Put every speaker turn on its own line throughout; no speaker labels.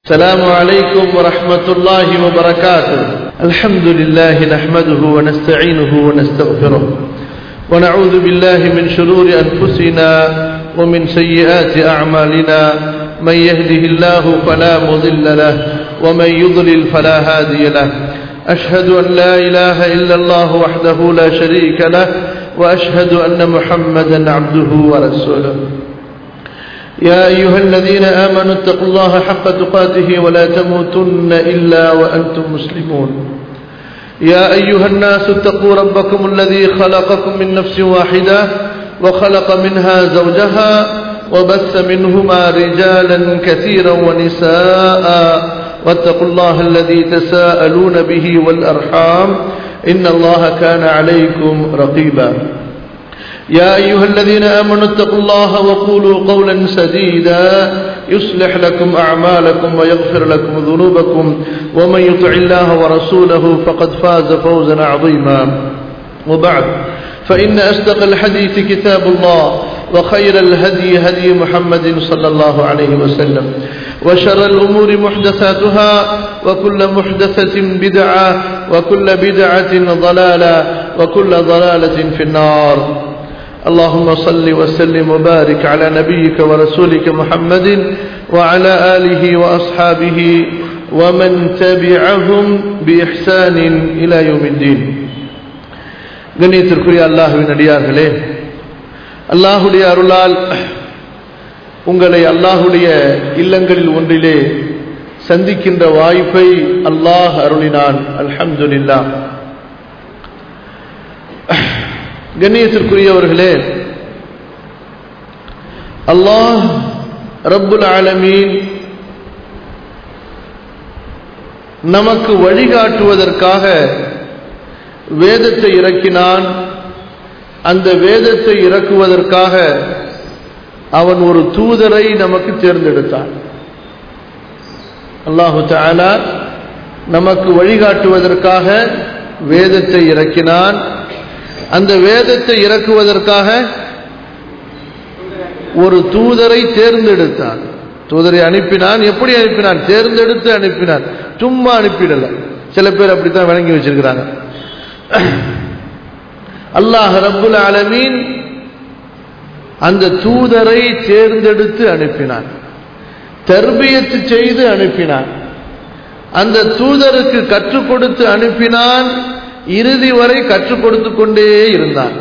السلام عليكم ورحمة الله وبركاته الحمد لله نحمده ونستعينه ونستغفره ونعوذ بالله من شرور أنفسنا ومن سيئات أعمالنا من يهده الله فلا مضل له ومن يضلل فلا هادي له أشهد أن لا إله إلا الله وحده لا شريك له وأشهد أن محمدا عبده ورسوله يا أيها الذين آمنوا اتقوا الله حق تقاته ولا تموتن إلا وأنتم مسلمون يا أيها الناس اتقوا ربكم الذي خلقكم من نفس واحدة وخلق منها زوجها وبث منهما رجالا كثيرا ونساء واتقوا الله الذي تساءلون به والأرحام إن الله كان عليكم رقيبا يا أيها الذين آمنوا اتقوا الله وقولوا قولا سديدا يصلح لكم أعمالكم ويغفر لكم ذنوبكم ومن يطع الله ورسوله فقد فاز فوزا عظيما وبعد فإن أصدق الحديث كتاب الله وخير الهدي هدي محمد صلى الله عليه وسلم وشر الأمور محدثاتها وكل محدثة بدعة وكل بدعة ضلالة وكل ضلالة في النار اللهم صل وسلم وبارك على نبيك ورسولك محمد وعلى آله وأصحابه ومن تبعهم بإحسان إلى يوم الدين கண்ணியத்திற்குரிய அல்லாஹுவின் அடியார்களே அல்லாஹுடைய அருளால் உங்களை அல்லாஹுடைய இல்லங்களில் ஒன்றிலே சந்திக்கின்ற வாய்ப்பை அல்லாஹ் அருளினான் அல்ஹம்துலில்லா கண்ணியத்திற்குரியவர்களே அல்லாஹ் ரப்புல் ஆலமீன் நமக்கு வழிகாட்டுவதற்காக வேதத்தை இறக்கினான் அந்த வேதத்தை இறக்குவதற்காக அவன் ஒரு தூதரை நமக்கு தேர்ந்தெடுத்தான் அல்லாஹு தாலா நமக்கு வழிகாட்டுவதற்காக வேதத்தை இறக்கினான் அந்த வேதத்தை இறக்குவதற்காக ஒரு தூதரை தேர்ந்தெடுத்தான் தூதரை அனுப்பினான் எப்படி அனுப்பினான் தேர்ந்தெடுத்து அனுப்பினான் சும்மா அனுப்பிடல சில பேர் அப்படித்தான் வழங்கி வச்சிருக்கிறாங்க அல்லாஹ் ரப்புல் ஆலமீன் அந்த தூதரை தேர்ந்தெடுத்து அனுப்பினான் தர்பியத்து செய்து அனுப்பினான் அந்த தூதருக்கு கற்றுக் கொடுத்து அனுப்பினான் இறுதி வரை கற்றுக் கொடுத்து கொண்டே இருந்தான்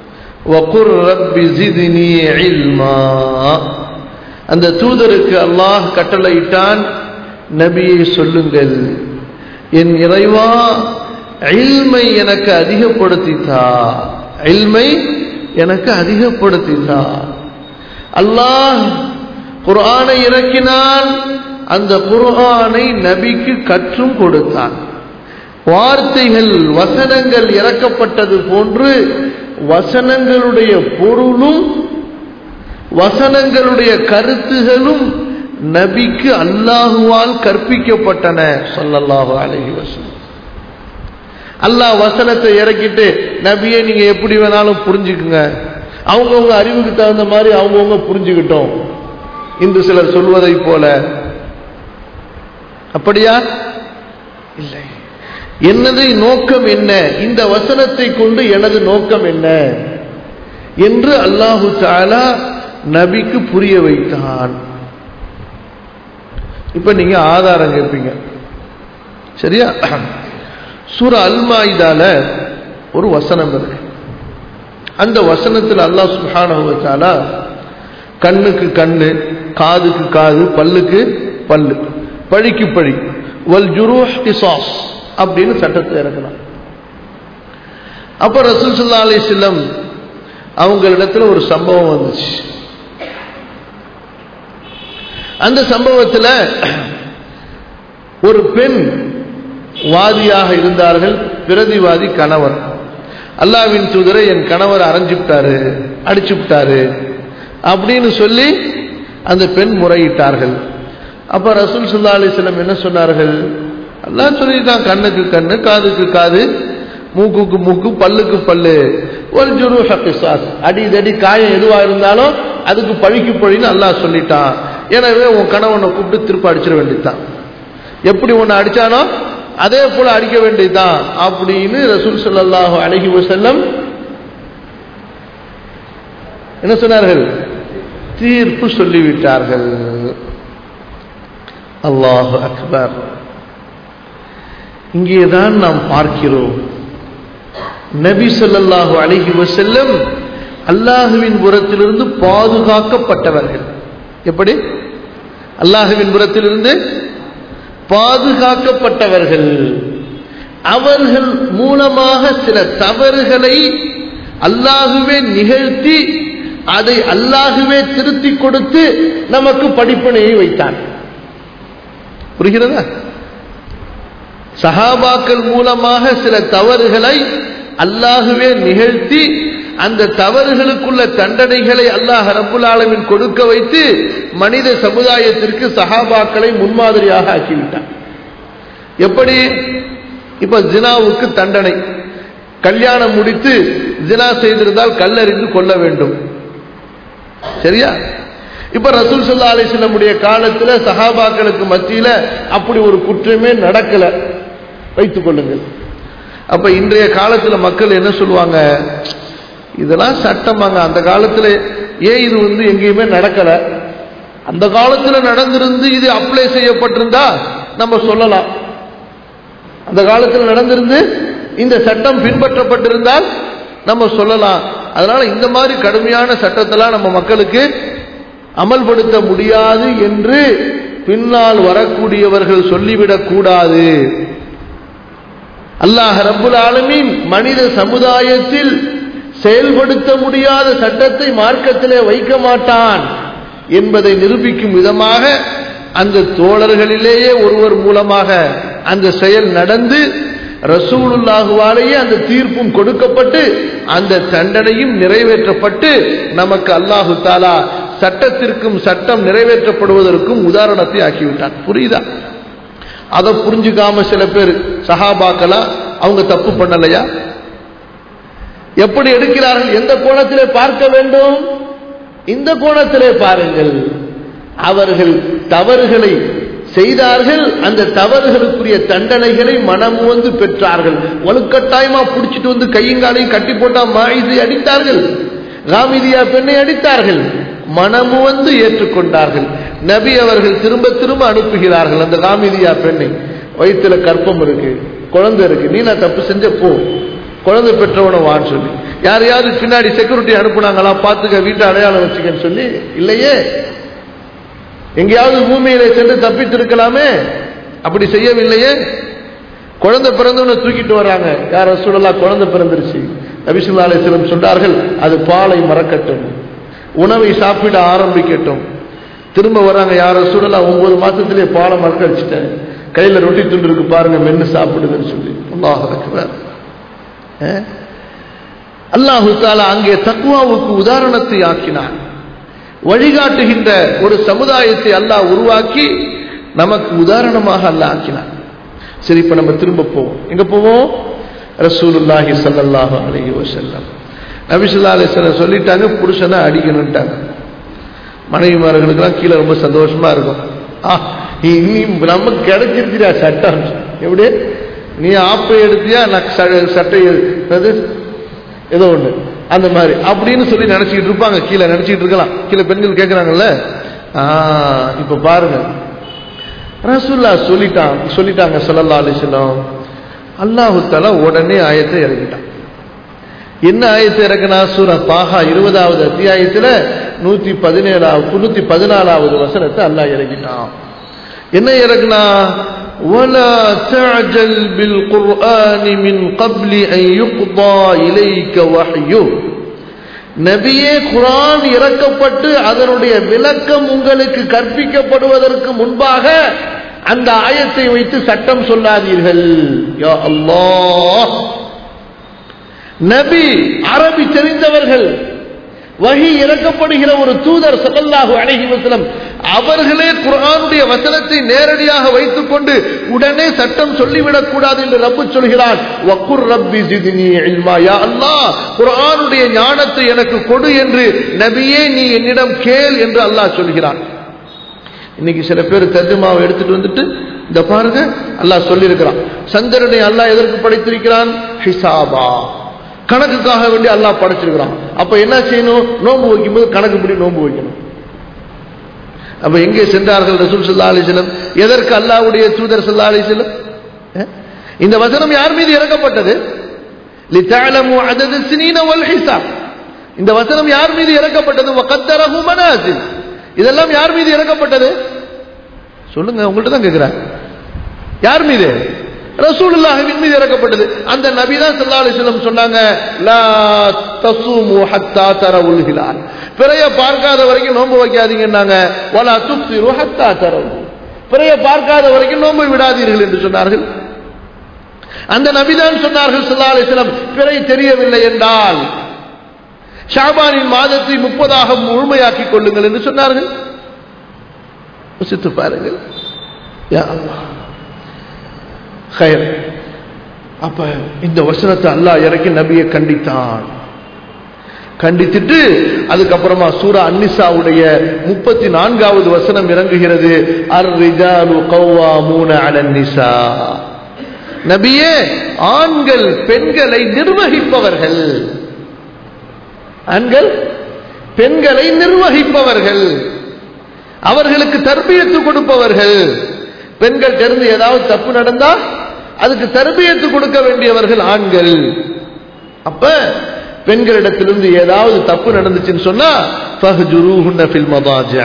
அந்த தூதருக்கு அல்லாஹ் கட்டளையிட்டான் நபியை சொல்லுங்கள் என் இறைவா இல்மை எனக்கு அதிகப்படுத்தித்தா இல்மை எனக்கு அதிகப்படுத்தித்தா அல்லாஹ் குர்ஆனை இறக்கினான் அந்த குர்ஆனை நபிக்கு கற்றும் கொடுத்தான் வார்த்தைகள் வசனங்கள் இறக்கப்பட்டது போன்று வசனங்களுடைய பொருளும் வசனங்களுடைய கருத்துகளும் நபிக்கு அல்லாஹுவால் கற்பிக்கப்பட்டன சொல்லல்லாஹு அலஹி வசனம் அல்லாஹ் வசனத்தை இறக்கிட்டு நபியை நீங்க எப்படி வேணாலும் புரிஞ்சுக்குங்க அவங்கவுங்க அறிவுக்கு தகுந்த மாதிரி அவங்கவுங்க புரிஞ்சுக்கிட்டோம் இன்று சிலர் சொல்வதை போல அப்படியா இல்லை எனது நோக்கம் என்ன இந்த வசனத்தை கொண்டு எனது நோக்கம் என்ன என்று அல்லாஹு தாலா நபிக்கு புரிய வைத்தான் இப்ப நீங்க ஆதாரம் கேட்பீங்க சரியா சூர அல்மாயிதால ஒரு வசனம் இருக்கு அந்த வசனத்தில் அல்லாஹ் சுஹானா கண்ணுக்கு கண்ணு காதுக்கு காது பல்லுக்கு பல்லு பழிக்கு பழி வல் ஜுரூஹ் கிசாஸ் அப்படின்னு சட்டத்தை இறக்கலாம் அப்ப ரசூல் சுல்லா அலி செல்லம் அவங்களிடத்துல ஒரு சம்பவம் வந்துச்சு அந்த சம்பவத்தில் ஒரு பெண் வாதியாக இருந்தார்கள் பிரதிவாதி கணவர் அல்லாவின் தூதரை என் கணவர் அரைஞ்சுவிட்டாரு அடிச்சு விட்டாரு அப்படின்னு சொல்லி அந்த பெண் முறையிட்டார்கள் அப்ப ரசூல் சுல்லா அலிஸ்லம் என்ன சொன்னார்கள் எல்லாம் சொல்லிட்டான் கண்ணுக்கு கண்ணு காதுக்கு காது மூக்குக்கு மூக்கு பல்லுக்கு பல்லு ஒரு ஜுரு ஹக்கிசாஸ் அடி தடி காயம் எதுவா இருந்தாலும் அதுக்கு பழிக்கு பழின்னு அல்லாஹ் சொல்லிட்டான் எனவே உன் கணவனை கூப்பிட்டு திருப்ப அடிச்சிட வேண்டியதுதான் எப்படி உன்னை அடிச்சானோ அதே போல அடிக்க வேண்டியதுதான் அப்படின்னு ரசூல் ஸல்லல்லாஹு அலைஹி வஸல்லம் என்ன சொன்னார்கள் தீர்ப்பு சொல்லிவிட்டார்கள் அல்லாஹு அக்பர் இங்கேதான் நாம் பார்க்கிறோம் நபி ஸல்லல்லாஹு அலைஹி வஸல்லம் அல்லாஹுவின் புறத்திலிருந்து பாதுகாக்கப்பட்டவர்கள் எப்படி அல்லாஹுவின் புறத்திலிருந்து பாதுகாக்கப்பட்டவர்கள் அவர்கள் மூலமாக சில தவறுகளை அல்லாஹுவே நிகழ்த்தி அதை அல்லாஹுவே திருத்திக் கொடுத்து நமக்கு படிப்பனையை வைத்தான் புரிகிறதா சஹாபாக்கள் மூலமாக சில தவறுகளை அல்லாஹுவே நிகழ்த்தி அந்த தவறுகளுக்குள்ள தண்டனைகளை அல்லாஹ் ரப்புல் ஆலமின் கொடுக்க வைத்து மனித சமுதாயத்திற்கு சஹாபாக்களை முன்மாதிரியாக ஆக்கிவிட்டான் எப்படி இப்ப ஜினாவுக்கு தண்டனை கல்யாணம் முடித்து ஜினா செய்திருந்தால் கல்லறிந்து கொள்ள வேண்டும் சரியா இப்ப ரசூல் சல்லா அலிஸ்லமுடைய காலத்துல சஹாபாக்களுக்கு மத்தியில அப்படி ஒரு குற்றமே நடக்கல வைத்துக் கொள்ளுங்கள் அப்ப இன்றைய காலத்துல மக்கள் என்ன சொல்லுவாங்க இதெல்லாம் சட்டமாங்க அந்த காலத்துல ஏன் இது வந்து எங்கேயுமே நடக்கல அந்த காலத்துல நடந்திருந்து இது அப்ளை செய்யப்பட்டிருந்தா நம்ம சொல்லலாம் அந்த காலத்தில் நடந்திருந்து இந்த சட்டம் பின்பற்றப்பட்டிருந்தால் நம்ம சொல்லலாம் அதனால இந்த மாதிரி கடுமையான சட்டத்தெல்லாம் நம்ம மக்களுக்கு அமல்படுத்த முடியாது என்று பின்னால் வரக்கூடியவர்கள் சொல்லிவிடக் கூடாது அல்லாஹ் ரப்புல் ஆலமீன் மனித சமுதாயத்தில் செயல்படுத்த முடியாத சட்டத்தை மார்க்கத்திலே வைக்க மாட்டான் என்பதை நிரூபிக்கும் விதமாக அந்த தோழர்களிலேயே ஒருவர் மூலமாக அந்த செயல் நடந்து ரசூலுல்லாஹுவாலேயே அந்த தீர்ப்பும் கொடுக்கப்பட்டு அந்த தண்டனையும் நிறைவேற்றப்பட்டு நமக்கு அல்லாஹு தாலா சட்டத்திற்கும் சட்டம் நிறைவேற்றப்படுவதற்கும் உதாரணத்தை ஆக்கிவிட்டான் புரியுதா அதை புரிஞ்சுக்காம சில பேர் சஹாபாக்களா அவங்க தப்பு பண்ணலையா எப்படி எடுக்கிறார்கள் எந்த கோணத்திலே பார்க்க வேண்டும் இந்த கோணத்திலே பாருங்கள் அவர்கள் தவறுகளை செய்தார்கள் அந்த தவறுகளுக்குரிய தண்டனைகளை மனம் வந்து பெற்றார்கள் வலுக்கட்டாயமா புடிச்சிட்டு வந்து கையங்காலையும் கட்டி போட்டா மாயிதை அடித்தார்கள் ராமிதியா பெண்ணை அடித்தார்கள் மனமு வந்து ஏற்றுக்கொண்டார்கள் நபி அவர்கள் திரும்ப திரும்ப அனுப்புகிறார்கள் அந்த காமிதியா பெண்ணை வயிற்றுல கற்பம் இருக்கு குழந்தை இருக்கு நீ நான் தப்பு செஞ்ச போ குழந்தை பெற்றவனை வான்னு சொல்லி யாரையாவது பின்னாடி செக்யூரிட்டி அனுப்புனாங்களா பார்த்துக்க வீட்டை அடையாளம் வச்சுக்கன்னு சொல்லி இல்லையே எங்கேயாவது பூமியில சென்று தப்பித்திருக்கலாமே அப்படி செய்யவில்லையே குழந்தை பிறந்தவனை தூக்கிட்டு வர்றாங்க யார சொல்லலாம் குழந்தை பிறந்துருச்சு நபிசுல்லா அலிஸ்லம் சொன்னார்கள் அது பாலை மறக்கட்டும் உணவை சாப்பிட ஆரம்பிக்கட்டும் திரும்ப வர்றாங்க யார சூழலா ஒன்பது மாசத்திலே பாலை மறக்க வச்சுட்டேன் கையில ரொட்டி துண்டு இருக்கு பாருங்க மென்னு சாப்பிடுதுன்னு சொல்லி அல்லாஹ் அக்பர் அல்லாஹு தாலா அங்கே தக்குவாவுக்கு உதாரணத்தை ஆக்கினான் வழிகாட்டுகின்ற ஒரு சமுதாயத்தை அல்லாஹ் உருவாக்கி நமக்கு உதாரணமாக அல்லாஹ் ஆக்கினான் சரி இப்ப நம்ம திரும்ப போவோம் எங்க போவோம் ரசூலுல்லாஹி சல்லல்லாஹு அலைஹி வஸல்லம் நபிசுல்லா அலிஸ்லாம் சொல்லிட்டாங்க புருஷனை அடிக்கணும்ட்டாங்க மனைவிமார்களுக்கெல்லாம் கீழே ரொம்ப சந்தோஷமா இருக்கும் ஆ இனி நமக்கு கிடைச்சிருச்சுடா சட்டம் எப்படி நீ ஆப்பை எடுத்தியா நான் சட்டை என்னது ஏதோ ஒண்ணு அந்த மாதிரி அப்படின்னு சொல்லி நினைச்சுக்கிட்டு இருப்பாங்க கீழே நினைச்சுக்கிட்டு இருக்கலாம் கீழே பெண்கள் கேட்கிறாங்கல்ல ஆ இப்ப பாருங்க ரசூல்லா சொல்லிட்டான் சொல்லிட்டாங்க சொல்லல்லா அலிஸ்லாம் அல்லாஹு தலா உடனே ஆயத்தை இறங்கிட்டான் என்ன ஆயத்தை இறக்கினா சூர பாஹா இருபதாவது அத்தியாயத்துல நூத்தி பதினேழாவது நூத்தி பதினாலாவது வசனத்தை அல்லாஹ் இறங்கிட்டான் என்ன இறக்குனா ولا تعجل بالقرآن من قبل أن يقضى إليك وحيه நபியே குரான் இறக்கப்பட்டு அதனுடைய விளக்கம் உங்களுக்கு கற்பிக்கப்படுவதற்கு முன்பாக அந்த ஆயத்தை வைத்து சட்டம் சொல்லாதீர்கள் யா அல்லாஹ் நபி அரபி தெரிந்தவர்கள் வகி இறக்கப்படுகிற ஒரு தூதர் சல்லல்லாஹு அலைஹி வஸல்லம் அவர்களே குர்ஆனுடைய வசனத்தை நேரடியாக வைத்துக் கொண்டு உடனே சட்டம் சொல்லிவிடக் கூடாது என்று ரப்பு சொல்கிறான் வக்குர் ரப்பி ஜித்னி இல்மா யா அல்லாஹ் குர்ஆனுடைய ஞானத்தை எனக்கு கொடு என்று நபியே நீ என்னிடம் கேள் என்று அல்லாஹ் சொல்கிறான் இன்னைக்கு சில பேர் தர்ஜுமாவை எடுத்துட்டு வந்துட்டு இந்த பாருங்க அல்லாஹ் சொல்லியிருக்கிறான் சந்திரனை அல்லாஹ் எதற்கு படைத்திருக்கிறான் ஹிசாபா கணக்குக்காக வேண்டி அல்லாஹ் படைச்சிருக்கிறான் அப்ப என்ன செய்யணும் நோன்பு வைக்கும்போது கணக்குப்படி நோன்பு வைக்கணும் அப்ப எங்கே சென்றார்கள் ரசூல் சல்லா அலிஸ்லம் எதற்கு அல்லாஹ்வுடைய தூதர் சல்லா அலிஸ்லம் இந்த வசனம் யார் மீது இறக்கப்பட்டது لِتَعْلَمُوا عَدَدَ السِّنِينَ وَالْحِسَابَ இந்த வசனம் யார் மீது இறக்கப்பட்டது وَقَدَّرَهُ مَنَازِلَ இதெல்லாம் யார் மீது இறக்கப்பட்டது சொல்லுங்க உங்கள்ட்ட தான் கேட்கிறேன் யார் மீது ரசூலுல்லாஹின் மீது இறக்கப்பட்டது அந்த நபி தான் ஸல்லல்லாஹு அலைஹி வஸல்லம் சொன்னாங்க லா தஸூமு ஹத்தா தரவுல் ஹிலால் பிறைய பார்க்காத வரைக்கும் நோன்பு வைக்காதீங்கன்னாங்க வலா துஃப்திரு ஹத்தா தரவு பிறைய பார்க்காத வரைக்கும் நோன்பு விடாதீர்கள் என்று சொன்னார்கள் அந்த நபிதான் சொன்னார்கள் ஸல்லல்லாஹு அலைஹி வஸல்லம் பிறை தெரியவில்லை என்றால் ஷாபானின் மாதத்தை முப்பதாக முழுமையாக்கிக் கொள்ளுங்கள் என்று சொன்னார்கள் யோசித்து பாருங்கள் யா அல்லாஹ் ஹயர் அப்ப இந்த வசனத்தை அல்லாஹ் இறக்கி நபியை கண்டித்தான் கண்டித்துட்டு அதுக்கப்புறமா சூரா அன்னிசாவுடைய முப்பத்தி நான்காவது வசனம் இறங்குகிறது அர் ரிஜாலு கௌவாமூன அலன் நிசா நபியே ஆண்கள் பெண்களை நிர்வகிப்பவர்கள் ஆண்கள் பெண்களை நிர்வகிப்பவர்கள் அவர்களுக்கு தர்பியத்து கொடுப்பவர்கள் பெண்கள் தெரிந்து ஏதாவது தப்பு நடந்தா அதுக்கு தர்பியத்து கொடுக்க வேண்டியவர்கள் ஆண்கள் அப்ப பெண்களிடத்திலிருந்து ஏதாவது தப்பு நடந்துச்சுன்னு சொன்னா ஃபஹ்ஜுரூஹுன்ன ஃபில் மதாஜா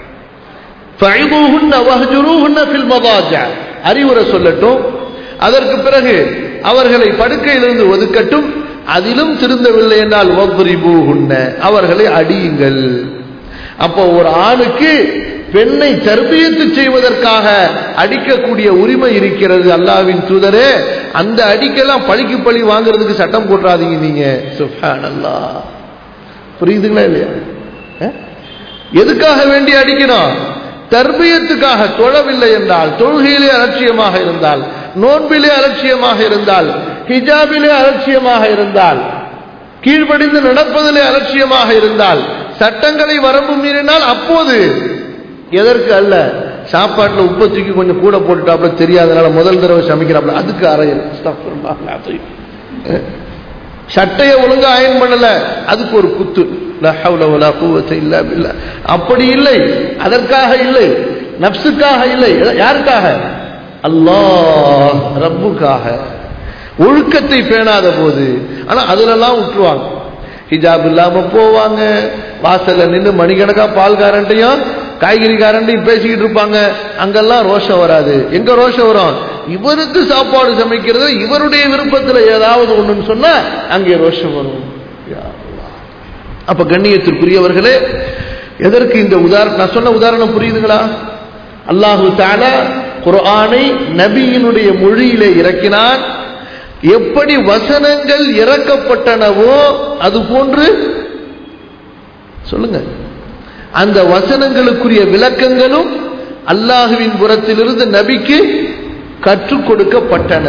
ஃபைதுஹுன்ன வஹ்ஜுரூஹுன்ன ஃபில் மதாஜா அறிவுரை சொல்லட்டும் அதற்கு பிறகு அவர்களை படுக்கையிலிருந்து ஒதுக்கட்டும் அதிலும் திருந்தவில்லை என்றால் வக்ரிபூஹுன்ன அவர்களை அடியுங்கள் அப்போ ஒரு ஆணுக்கு பெண்ணை தர்பியத்து செய்வதற்காக அடிக்கக்கூடிய உரிமை இருக்கிறது அல்லாவின் தூதரே அந்த அடிக்கெல்லாம் பழிக்கு பழி வாங்குறதுக்கு சட்டம் போட்டுறாதீங்க நீங்க சுஃபான் அல்லா புரியுதுங்களா இல்லையா அஹ்? எதுக்காக வேண்டி அடிக்கணும் தர்பியத்துக்காக தொழவில்லை என்றால் தொழுகையிலே அலட்சியமாக இருந்தால் நோன்பிலே அலட்சியமாக இருந்தால் ஹிஜாபிலே அலட்சியமாக இருந்தால் கீழ்ப்படிந்து நடப்பதிலே அலட்சியமாக இருந்தால் சட்டங்களை வரம்பு மீறினால் அப்போது எதற்கு அல்ல சாப்பாட்டுல உப்பு தூக்கி கொஞ்சம் கூட போட்டுட்டாப்புல தெரியாதனால முதல் தடவை சமைக்கிறாப்புல அதுக்கு அறையல் அஸ்தக்ஃபிருல்லாஹ் அல்-அஸீம். சட்டையை ஒழுங்கா அயன் பண்ணல அதுக்கு ஒரு குத்து லா ஹவ்ல வலா குவத்த இல்லா பில்லாஹ். அப்படி இல்லை அதற்காக இல்லை நப்சுக்காக இல்லை யாருக்காக அல்லாஹ் ரப்புக்காக ஒழுக்கத்தை பேணாத போது ஆனா அதுலலாம் விட்டுருவாங்க ஹிஜாப் இல்லாம போவாங்க வாசல்ல நின்று மணிக்கணக்கா பால்காரன்ட்டையும் காய்கறிக்காரன்ட்டையும் பேசிக்கிட்டு இருப்பாங்க அங்கெல்லாம் ரோஷம் வராது எங்க ரோஷம் வரும் இவருக்கு சாப்பாடு சமைக்கிறது இவருடைய விருப்பத்துல ஏதாவது ஒண்ணுன்னு சொன்னா அங்கே ரோஷம் வரும் யா அல்லாஹ். அப்ப கண்ணியத்திற்குரியவர்களே எதற்கு இந்த உதாரணம் நான் சொன்ன உதாரணம் புரியுதுங்களா அல்லாஹு தாலா குர்ஆனை நபியினுடைய மொழியிலே இறக்கினான் எப்படி வசனங்கள் இறக்கப்பட்டனவோ அது போன்று சொல்லுங்க அந்த வசனங்களுக்குரிய விளக்கங்களும் அல்லாஹுவின் புறத்திலிருந்து நபிக்கு கற்றுக் கொடுக்கப்பட்டன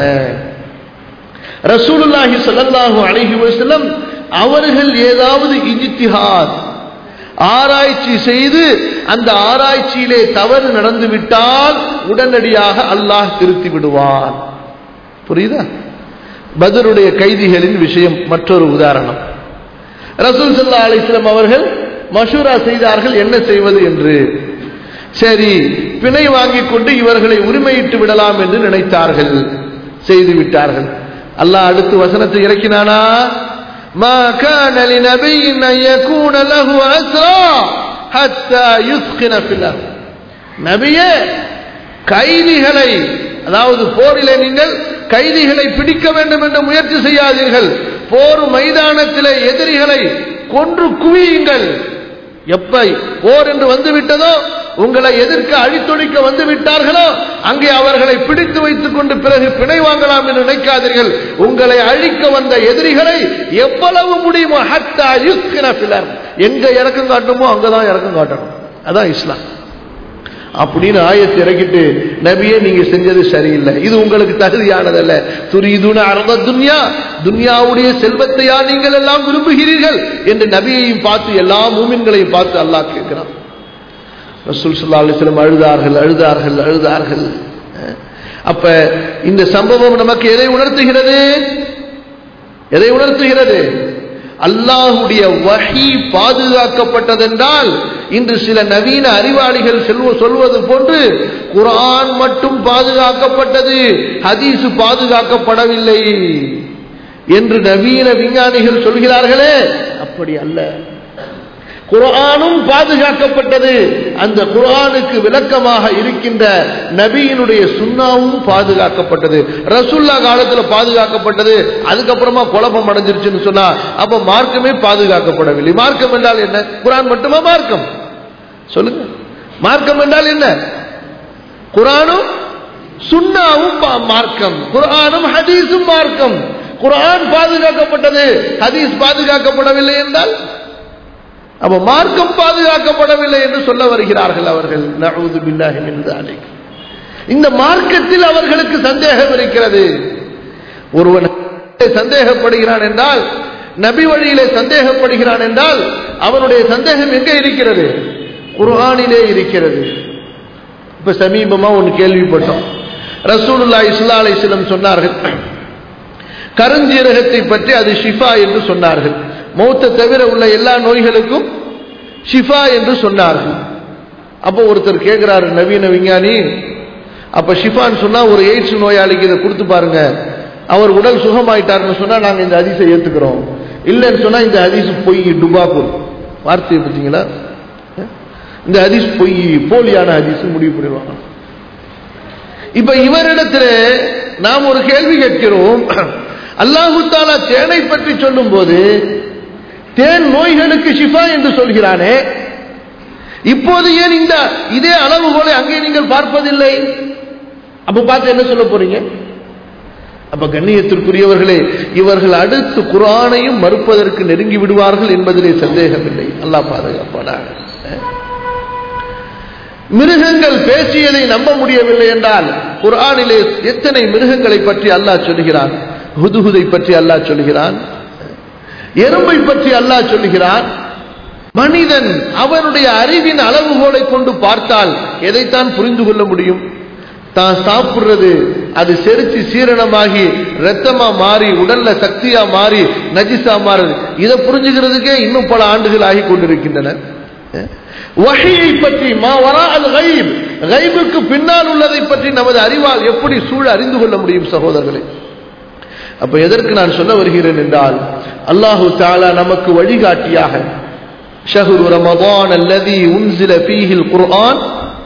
ரசூலுல்லாஹி ஸல்லல்லாஹு அலைஹி வஸல்லம் அவர்கள் ஏதாவது இஜ்திஹாத் ஆராய்ச்சி செய்து அந்த ஆராய்ச்சியிலே தவறு நடந்துவிட்டால் உடனடியாக அல்லாஹ் திருத்தி விடுவான் புரியுதா பதருடைய கைதிகளின் விஷயம் மற்றொரு உதாரணம் ரசூல் சல்லா அலிஸ்லாம் அவர்கள் மஷூரா செய்தார்கள் என்ன செய்வது என்று சரி பிணை வாங்கிக் கொண்டு இவர்களை உரிமையிட்டு விடலாம் என்று நினைத்தார்கள் செய்து விட்டார்கள் அல்லாஹ் அடுத்து வசனத்தை இறக்கினானா ما كان لنبي أن يكون له أسرى حتى يثخن في الأرض நபியே கைதிகளை அதாவது போரிலே நீங்கள் கைதிகளை பிடிக்க வேண்டும் என்று முயற்சி செய்யாதீர்கள் போர் மைதானத்திலே எதிரிகளை கொன்று குவியுங்கள் எப்ப போர் என்று வந்துவிட்டதோ உங்களை எதிர்க்க அழித்தொழிக்க வந்து விட்டார்களோ அங்கே அவர்களை பிடித்து வைத்துக் கொண்டு பிறகு பிணை வாங்கலாம் என்று நினைக்காதீர்கள் உங்களை அழிக்க வந்த எதிரிகளை எவ்வளவு முடியுமோ ஹத்தா யுஸ்கின பிலர் எங்க இறக்கம் காட்டுமோ அங்கதான் இறக்கம் காட்டணும் அதான் இஸ்லாம் அப்படின்னு ஆயத்தை இறக்கிட்டு நபியே நீங்க செஞ்சது சரியில்லை இது உங்களுக்கு தகுதியானதல்ல துரிதுன அறத துன்யா துன்யாவுடைய செல்வத்தையா நீங்கள் எல்லாம் விரும்புகிறீர்கள் என்று நபியையும் பார்த்து எல்லா மூமின்களையும் பார்த்து அல்லாஹ் கேட்கிறான் ரசூல் ஸல்லல்லாஹு அலைஹி வஸல்லம் அழுதார்கள் அழுதார்கள் அழுதார்கள் அஹ், அப்ப இந்த சம்பவம் நமக்கு எதை உணர்த்துகிறது எதை உணர்த்துகிறது அல்லாஹுடைய வஹி பாதுகாக்கப்பட்டதென்றால் இன்று சில நவீன அறிவாளிகள் செல்வ சொல்வது போன்று குர்ஆன் மட்டும் பாதுகாக்கப்பட்டது ஹதீஸ் பாதுகாக்கப்படவில்லை என்று நவீன விஞ்ஞானிகள் சொல்கிறார்களே அப்படி அல்ல குர்ஆனும் பாதுகாக்கப்பட்டது அந்த குர்ஆனுக்கு விளக்கமாக இருக்கின்ற நபியினுடைய சுன்னாவும் பாதுகாக்கப்பட்டது ரசூல்லா காலத்துல பாதுகாக்கப்பட்டது அதுக்கப்புறமா குழப்பம் அடைஞ்சிருச்சுன்னு சொன்னா அப்ப மார்க்கமே பாதுகாக்கப்படவில்லை மார்க்கம் என்றால் என்ன குர்ஆன் மட்டுமா மார்க்கம் சொல்லுங்க மார்க்கம் என்றால் என்ன குர்ஆனும் சுன்னாவும் பா- மார்க்கம் குர்ஆனும் ஹதீஸும் மார்க்கம் குர்ஆன் பாதுகாக்கப்பட்டது ஹதீஸ் பாதுகாக்கப்படவில்லை என்றால் அப்ப மார்க்கம் பாதுகாக்கப்படவில்லை என்று சொல்ல வருகிறார்கள் அவர்கள் நஊது பில்லாஹி மின் ذلك. இந்த மார்க்கத்தில் அவர்களுக்கு சந்தேகம் இருக்கிறது ஒருவன் சந்தேகப்படுகிறான் என்றால் நபி வழியிலே சந்தேகப்படுகிறான் என்றால் அவனுடைய சந்தேகம் எங்கே இருக்கிறது குர்ஆனிலே இருக்கிறது இப்ப சமீபமா ஒன்று கேள்விப்பட்டோம் ரசூலுல்லாஹி ஸல்லல்லாஹு அலைஹி வஸல்லம் சொன்னார்கள் கருஞ்சீரகத்தை பற்றி அது ஷிஃபா என்று சொன்னார்கள் மௌத்தை தவிர உள்ள எல்லா நோய்களுக்கும் ஷிஃபா என்று சொன்னார்கள் அப்போ ஒருத்தர் கேட்கிறாரு நவீன விஞ்ஞானி அப்ப ஷிஃபான்னு சொன்னா ஒரு எய்ட்ஸ் நோயாளிக்கு இதை கொடுத்து பாருங்க அவர் உடல் சுகமாயிட்டாருன்னு சொன்னா நாங்க இந்த ஹதீஸை ஏத்துக்கிறோம் இல்லைன்னு சொன்னா இந்த ஹதீஸ் பொய் டுபாக்கூர் வார்த்தையை பார்த்தீங்களா இந்த ஹதீஸ் பொய் போலியான ஹதீஸ் முடிவு பண்ணிடுவாங்க இப்ப இவரிடத்துல நாம் ஒரு கேள்வி கேட்கிறோம் அல்லாஹு தாலா தேனை பற்றி சொல்லும் போது தேன் நோய்களுக்கு ஷிஃபா என்று சொல்கிறானே இப்போது ஏன் இந்த இதே அளவுகோலை அங்கே நீங்கள் பார்ப்பதில்லை அப்ப பார்த்து என்ன சொல்ல போறீங்க அப்ப கண்ணியத்திற்குரியவர்களே இவர்கள் அடுத்து குரானையும் மறுப்பதற்கு நெருங்கி விடுவார்கள் என்பதிலே சந்தேகமில்லை அல்லாஹ் பாதுகாப்பானாக மிருகங்கள் பேசியதை நம்ப முடியவில்லை என்றால் குர்ஆனிலே எத்தனை மிருகங்களை பற்றி அல்லாஹ் சொல்கிறான் ஹுதுஹுதை பற்றி அல்லாஹ் சொல்கிறான் எறும்பை பற்றி அல்லாஹ் சொல்கிறான் மனிதன் அவனுடைய அறிவின் அளவுகோலை கொண்டு பார்த்தால் எதைத்தான் புரிந்து கொள்ள முடியும் தான் சாப்பிடுறது அது செரிச்சு சீரணமாகி ரத்தமா மாறி உடல்ல சக்தியா மாறி நஜிசா மாறுது இதை புரிஞ்சுக்கிறதுக்கே இன்னும் பல ஆண்டுகள் ஆகி கொண்டிருக்கின்றன வகையை பற்றி மா வரா அல் கைப் கைபுக்கு பின்னால் உள்ளதை பற்றி நமது அறிவால் எப்படி சூழ அறிந்து கொள்ள முடியும் சகோதரர்களே அப்ப எதற்கு நான் சொல்ல வருகிறேன் என்றால் அல்லாஹு தாலா நமக்கு வழிகாட்டியாக ஷஹ்ரு ரமதான் அல்லதி உன்சில ஃபீஹில் குர்ஆன்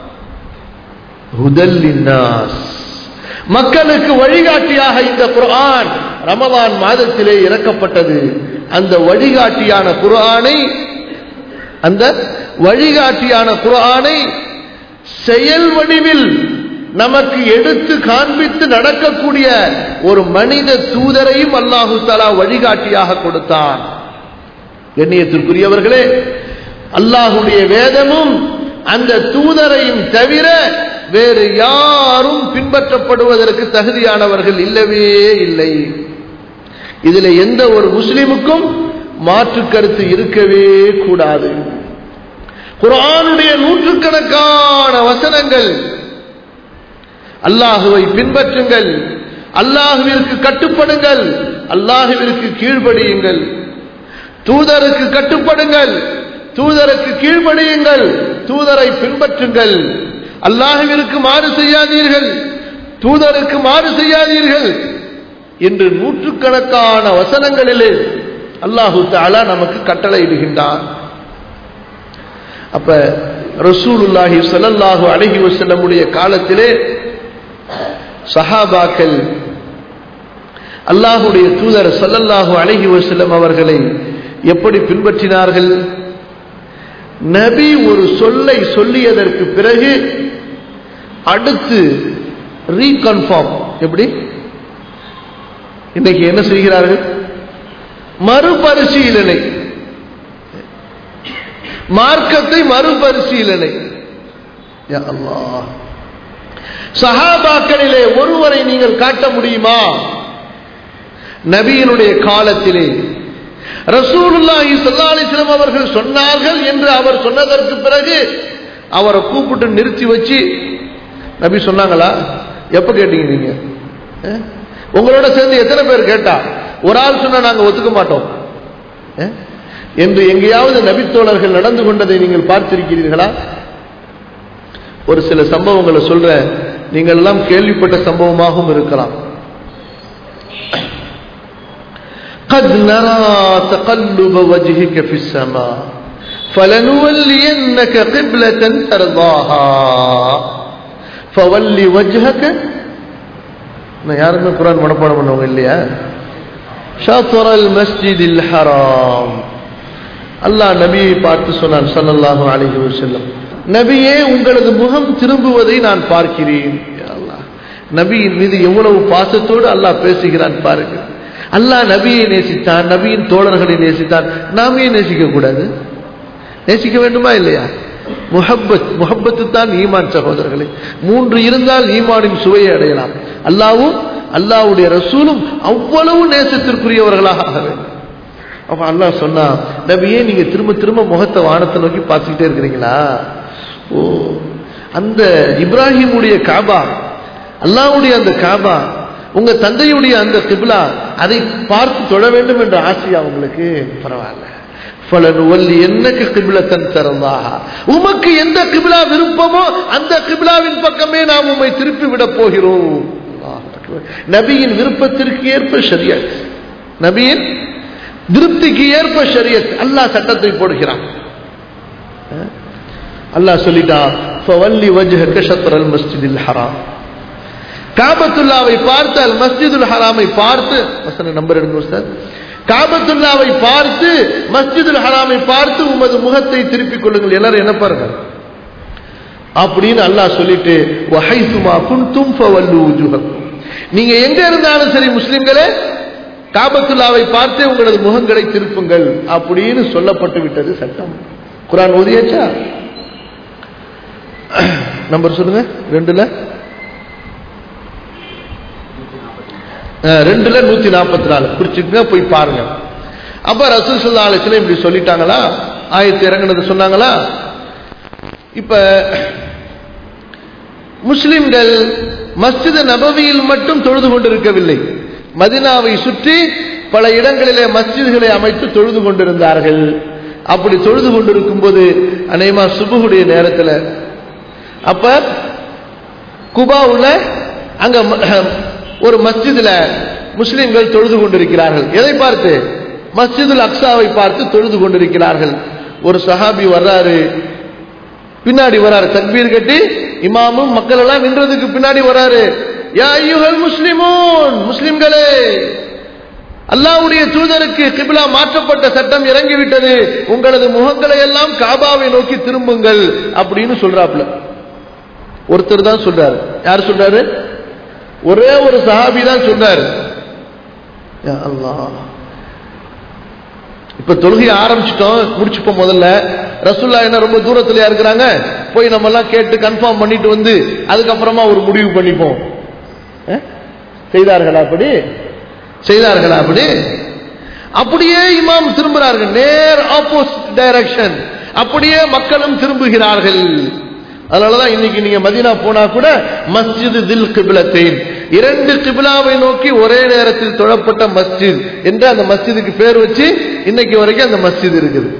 ஹுதல் லின்னாஸ் மக்களுக்கு வழிகாட்டியாக இந்த குர்ஆன் ரமதான் மாதத்திலே இறக்கப்பட்டது அந்த வழிகாட்டியான குர்ஆனை அந்த வழிகாட்டியான குர்ஆனை செயல் வடிவில் நமக்கு எடுத்து காண்பித்து நடக்கக்கூடிய ஒரு மனித தூதரையும் அல்லாஹு தலா வழிகாட்டியாக கொடுத்தான் கண்ணியத்திற்குரியவர்களே அல்லாஹுடைய வேதமும் அந்த தூதரையும் தவிர வேறு யாரும் பின்பற்றப்படுவதற்கு தகுதியானவர்கள் இல்லவே இல்லை இதுல எந்த ஒரு முஸ்லிமுக்கும் மாற்று கருத்து இருக்கவே கூடாது குரானுடைய நூற்றுக்கணக்கான வசனங்கள் அல்லாஹுவை பின்பற்றுங்கள் அல்லாஹுவிற்கு கட்டுப்படுங்கள் அல்லாஹுவிற்கு கீழ்ப்படியுங்கள் தூதருக்கு கட்டுப்படுங்கள் தூதருக்கு கீழ்ப்படியுங்கள் தூதரை பின்பற்றுங்கள் அல்லாஹுவிற்கு மாறு செய்யாதீர்கள் தூதருக்கு மாறு செய்யாதீர்கள் என்று நூற்றுக்கணக்கான வசனங்களிலே அல்லாஹு தாலா நமக்கு கட்டளையிடுகின்றான் அப்ப ரசூலுல்லாஹி ஸல்லல்லாஹு அலைஹி வஸல்லமுடைய காலத்திலே சஹாபாக்கள் அல்லாஹுடைய தூதர் ஸல்லல்லாஹு அலைஹி வஸல்லம் அவர்களை எப்படி பின்பற்றினார்கள் நபி ஒரு சொல்லை சொல்லியதற்கு பிறகு அடுத்து ரீகன்ஃபார்ம் எப்படி இன்னைக்கு என்ன செய்கிறார்கள் மறுபரிசீலனை மார்க்கத்தை மறுபரிசீலனை யா அல்லாஹ் சஹாபாக்களிலே ஒருவரை நீங்கள் காட்ட முடியுமா நபியினுடைய காலத்திலே ரசூலுல்லாஹி ஸல்லல்லாஹு அலைஹி வஸல்லம் அவர்கள் சொன்னார்கள் என்று அவர் சொன்னதற்கு பிறகு அவரை கூப்பிட்டு நிறுத்தி வச்சு நபி சொன்னாங்களா எப்ப கேட்டீங்க நீங்க அஹ்? உங்களோட சேர்ந்து எத்தனை பேர் கேட்டா ஒரு ஆள் சொன்னா நாங்க ஒத்துக்க மாட்டோம் அஹ்? என்று எங்கேயாவது நபித்தோழர்கள் நடந்து கொண்டதை நீங்கள் பார்த்திருக்கிறீர்களா ஒரு சில சம்பவங்களை சொல்றேன் நீங்கள் எல்லாம் கேள்விப்பட்ட சம்பவமாகவும் இருக்கலாம் قد نرى تقلب وجهك في السماء فلنولينك قبلة ترضاها فول وجهك நான் யாருமே குரான் மனப்பாடம் பண்ணவங்க இல்லையா ஷாத்வரல் மஸ்ஜிதில் ஹராம் அல்லாஹ் நபியை பார்த்து சொன்னான் ஸல்லல்லாஹு அலைஹி வஸல்லம் நபியே உங்களது முகம் திரும்புவதை நான் பார்க்கிறேன் யா அல்லாஹ் நபியின் மீது எவ்வளவு பாசத்தோடு அல்லாஹ் பேசுகிறான் பாருங்க அல்லாஹ் நபியை நேசித்தான் நபியின் தோழர்களை நேசித்தான் நாமே நேசிக்க கூடாது நேசிக்க வேண்டுமா இல்லையா முஹப்பத் முஹப்பத்து தான் ஈமான் சகோதரர்களே மூன்று இருந்தால் ஈமானின் சுவையை அடையலாம் அல்லாவும் அல்லாவுடைய ரசூலும் அவ்வளவு நேசத்திற்குரியவர்களாக ஆக வேண்டும் அப்ப அல்லாஹ் சொன்னா நபியே நீங்க திரும்ப திரும்ப முகத்தை வானத்தை நோக்கி பார்த்துக்கிட்டே இருக்கிறீங்களா ஓ அந்த இப்ராஹிமுடைய காபா அல்லாஹ்வுடைய அந்த காபா உங்க தந்தையுடைய அந்த கிப்லா அதை பார்த்து தொழ வேண்டும் என்ற ஆசையா உங்களுக்கு பரவாயில்ல ஃபலனுவல்லி என்னக்கு கிபிலத்தன் திறந்தாக உமக்கு எந்த கிபிலா விருப்பமோ அந்த கிபிலாவின் பக்கமே நாம் உம்மை திருப்பி விட போகிறோம் அல்லாஹ் அக்பர். நபியின் விருப்பத்திற்கு ஏற்ப ஷரியத் நபியின் திருப்திக்கு ஏற்ப ஷரியத் அல்லாஹ் சட்டத்தை போடுகிறான் அஹ்? அல்லாஹ் சொல்லிட்டான் ஃபவல்லி வஜ்ஹக ஷத்ரல் மஸ்ஜிதில் ஹராம் காபத்துல்லாவை பார்த்து அல் மஸ்ஜிதுல் ஹராமை பார்த்து வசன நம்பர் எடுங்க சார் காபத்துல்லாவை பார்த்து மஸ்ஜிதுல் ஹராமை பார்த்து உமது முகத்தை திருப்பிக் கொள்ளுங்கள் எல்லாரும் என்ன பாருங்க அப்படின்னு அல்லாஹ் சொல்லிட்டு வஹைசுமா குன்தும் ஃபவல்லு wujuhakum நீங்க எங்க இருந்தாலும் சரி முஸ்லிம்களே காபத்துல்லாவை பார்த்து உங்களது முகங்களை திருப்புங்கள் அப்படின்னு சொல்லப்பட்டு விட்டது சட்டம் குரான் ஓதியாச்சா நம்பர் சொல்லுங்க ரெண்டுல அஹ், ரெண்டுல நூத்தி நாற்பத்தி நாலு குறிச்சுக்கங்க போய் பாருங்க அப்ப ரசூல் சல்லா அலிஸ்லாம் இப்படி சொல்லிட்டாங்களா ஆயத்து இறங்குனது சொன்னாங்களா இப்ப முஸ்லிம்கள் மஸ்ஜித் நபவியில் மட்டும் தொழுது கொண்டிருக்கவில்லை மதினாவை சுற்றி பல இடங்களிலே மஸ்ஜிதுகளை அமைத்து தொழுது கொண்டிருந்தார்கள் அப்படி தொழுது கொண்டிருக்கும் போது அநேகமா சுபுகுடைய நேரத்தில் அப்ப குபாவுல அங்க ம- ஒரு மஸ்ஜிதுல முஸ்லிம்கள் தொழுது கொண்டிருக்கிறார்கள் எதை பார்த்து மஸ்ஜிதுல் அக்ஸாவை பார்த்து தொழுது கொண்டிருக்கிறார்கள் ஒரு சஹாபி வர்றாரு பின்னாடி வராரு தக்பீர் கட்டி இமாமும் மக்கள் எல்லாம் நின்றதுக்கு பின்னாடி வராரு யா ஐயுஹல் முஸ்லிமூன் முஸ்லிம்களே அல்லாஹ்வுடைய தூதருக்கு கிபிலா மாற்றப்பட்ட சட்டம் இறங்கிவிட்டது உங்களது முகங்களை எல்லாம் காபாவை நோக்கி திரும்புங்கள் அப்படின்னு சொல்றாப்ல ஒருத்தர் தான் சொல்றாரு யார் சொல்றாரு ஒரே ஒரு சஹாபி தான் சொல்றாரு யா அல்லாஹ் இப்ப தொழுகையை ஆரம்பிச்சிட்டோம் முடிச்சுப்போம் முதல்ல ரசுல்லா என்ன ரொம்ப தூரத்துலயா இருக்கிறாங்க போய் நம்ம எல்லாம் கேட்டு கன்ஃபார்ம் பண்ணிட்டு வந்து அதுக்கப்புறமா ஒரு முடிவு பண்ணிப்போம் அஹ்? செய்தார்களா அப்படி செய்தார்களா அப்படி அப்படியே இமாம் திரும்புகிறார்கள் நேர் ஆப்போசிட் டைரக்ஷன் அப்படியே மக்களும் திரும்புகிறார்கள் அதனாலதான் இன்னைக்கு நீங்க மதீனா போனா கூட மஸ்ஜித் தில் கிபிலத்தேன் இரண்டு கிபிலாவை நோக்கி ஒரே நேரத்தில் தொழப்பட்ட மஸ்ஜித் என்று அந்த மஸ்ஜிதுக்கு பேர் வச்சு இன்னைக்கு வரைக்கும் அந்த மஸ்ஜித் இருக்குது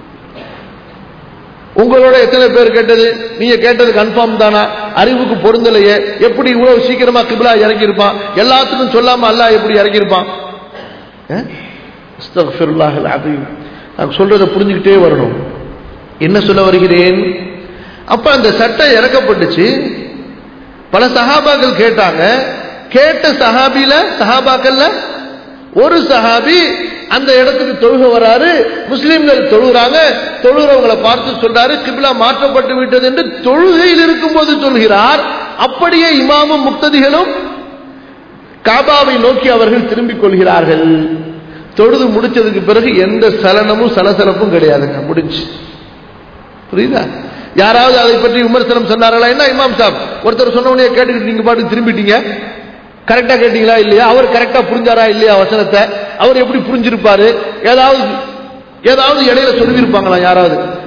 உங்களோட எத்தனை பேர் கேட்டது நீங்க கேட்டது கன்ஃபார்ம் தானா அறிவுக்கு பொருந்தலையே எப்படி இவ்வளவு சீக்கிரமா கிபிலா இறங்கியிருப்பான் எல்லாத்துக்கும் சொல்லாம அல்லாஹ் எப்படி இறங்கியிருப்பான் அஹ்? அஸ்தக்ஃபிருல்லாஹ் அலீம் நான் சொல்றதை புரிஞ்சுக்கிட்டே வரணும் என்ன சொல்ல வருகிறேன் அப்ப அந்த சட்டம் இறக்கப்பட்டுச்சு பல சஹாபாக்கள் கேட்டாங்க கேட்ட சஹாபில சஹாபாக்கள்ல ஒரு சஹாபி அந்த இடத்துக்கு தொழுக வராரு முஸ்லிம்கள் தொழுகிறாங்க தொழுகிறவங்களை பார்த்து சொல்றாரு கிபிலா மாற்றப்பட்டு விட்டது என்று தொழுகையில் இருக்கும்போது சொல்கிறார் அப்படியே இமாமும் முக்ததிகளும் காபாவை நோக்கி அவர்கள் திரும்பிக் கொள்கிறார்கள் தொழுது முடிச்சதுக்கு பிறகு எந்த சலனமும் சலசலப்பும் கிடையாதுங்க முடிஞ்சு புரியுதா யாராவது அதை பற்றி விமர்சனம் சொன்னார்களா என்ன இமாம் சாப் ஒருத்தர் சொன்ன உடனே கேட்டுக்கிட்டு நீங்க பாட்டு திரும்பிட்டீங்க கரெக்டா கேட்டீங்களா இல்லையா அவர் கரெக்டா புரிஞ்சாரா இல்லையா வசனத்தை அவர் எப்படி புரிஞ்சிருப்பாரு ஏதாவது ஏதாவது இடையில சொல்லியிருப்பாங்களா யாராவது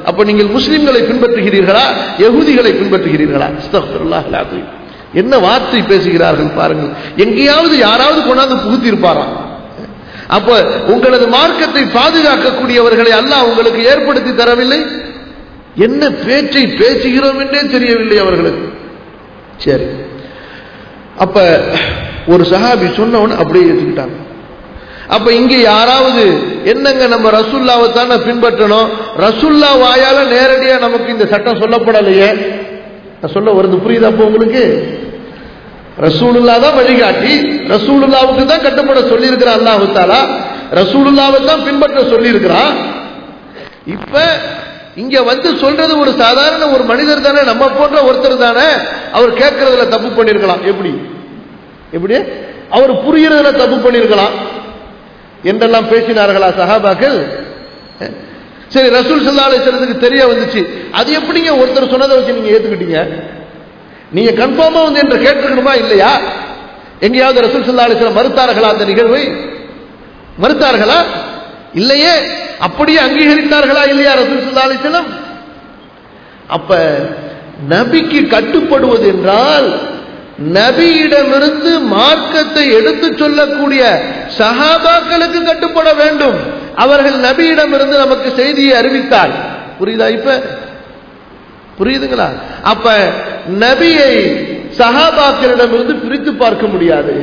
அப்ப நீங்கள் முஸ்லிம்களை பின்பற்றுகிறீர்களா யகுதிகளை பின்பற்றுகிறீர்களா அஸ்தக்ஃபிருல்லாஹ் அல்-அஸீம். என்ன வார்த்தை பேசுகிறார்கள் பாருங்கள் எங்கேயாவது யாராவது கொண்டாந்து புகுத்தி இருப்பாராம் அப்ப உங்களது மார்க்கத்தை பாதுகாக்கக்கூடியவர்களை அல்லாஹ் உங்களுக்கு ஏற்படுத்தி தரவில்லை என்ன பேச்சை பேசுகிறோம் என்றே தெரியவில்லை அவர்களுக்கு சரி அப்ப ஒரு சஹாபி சொன்னவன் அப்படியே ஏற்றுக்கிட்டாங்க அப்ப இங்க யாராவது என்னங்க நம்ம ரசுல்லாவை தானே பின்பற்றணும் ரசுல்லா வாயால நேரடியா நமக்கு இந்த சட்டம் சொல்லப்படலையே நான் சொல்ல வருது புரியுதா அப்போ உங்களுக்கு ரசூலுல்லா தான் வழிகாட்டி ரசூலுல்லாவுக்கு தான் கட்டுப்பட சொல்லியிருக்கிறான் அல்லாஹு தாலா ரசூலுல்லாவை தான் பின்பற்ற சொல்லியிருக்கிறான் இப்ப இங்க வந்து சொல்றது ஒரு சாதாரண ஒரு மனிதர் தானே நம்ம போன்ற ஒருத்தர் தானே அவர் கேட்கறதுல தப்பு பண்ணிருக்கலாம் எப்படி எப்படி அவர் புரியறதுல தப்பு பண்ணிருக்கலாம் என்றெல்லாம் பேசினார்களா சஹாபாக்கள் சரி ரசூல் சல்லா அலிஸ்லத்துக்கு தெரிய வந்துச்சு அது எப்படிங்க ஒருத்தர் சொன்னதை வச்சு நீங்க ஏத்துக்கிட்டீங்க நீங்க கன்ஃபார்மா வந்து என்று கேட்டிருக்கணுமா இல்லையா எங்கேயாவது ரசூல் சல்லா அலிஸ்லாம் மறுத்தார்களா அந்த நிகழ்வை மறுத்தார்களா இல்லையே அப்படியே அங்கீகரித்தார்களா இல்லையா ரசூல் சல்லா அலிஸ்லாம் அப்ப நபிக்கு கட்டுப்படுவது என்றால் நபியிடமிருந்து மார்க்கத்தை எடுத்து சொல்லக்கூடிய சஹாபாக்களுக்கு கட்டுப்பட வேண்டும் அவர்கள் நபியிடமிருந்து நமக்கு செய்தியை அறிவித்தார் புரியுதா இப்ப புரியுதுங்களா அப்ப நபியை சஹாபாக்களிடமிருந்து பிரித்து பார்க்க முடியாது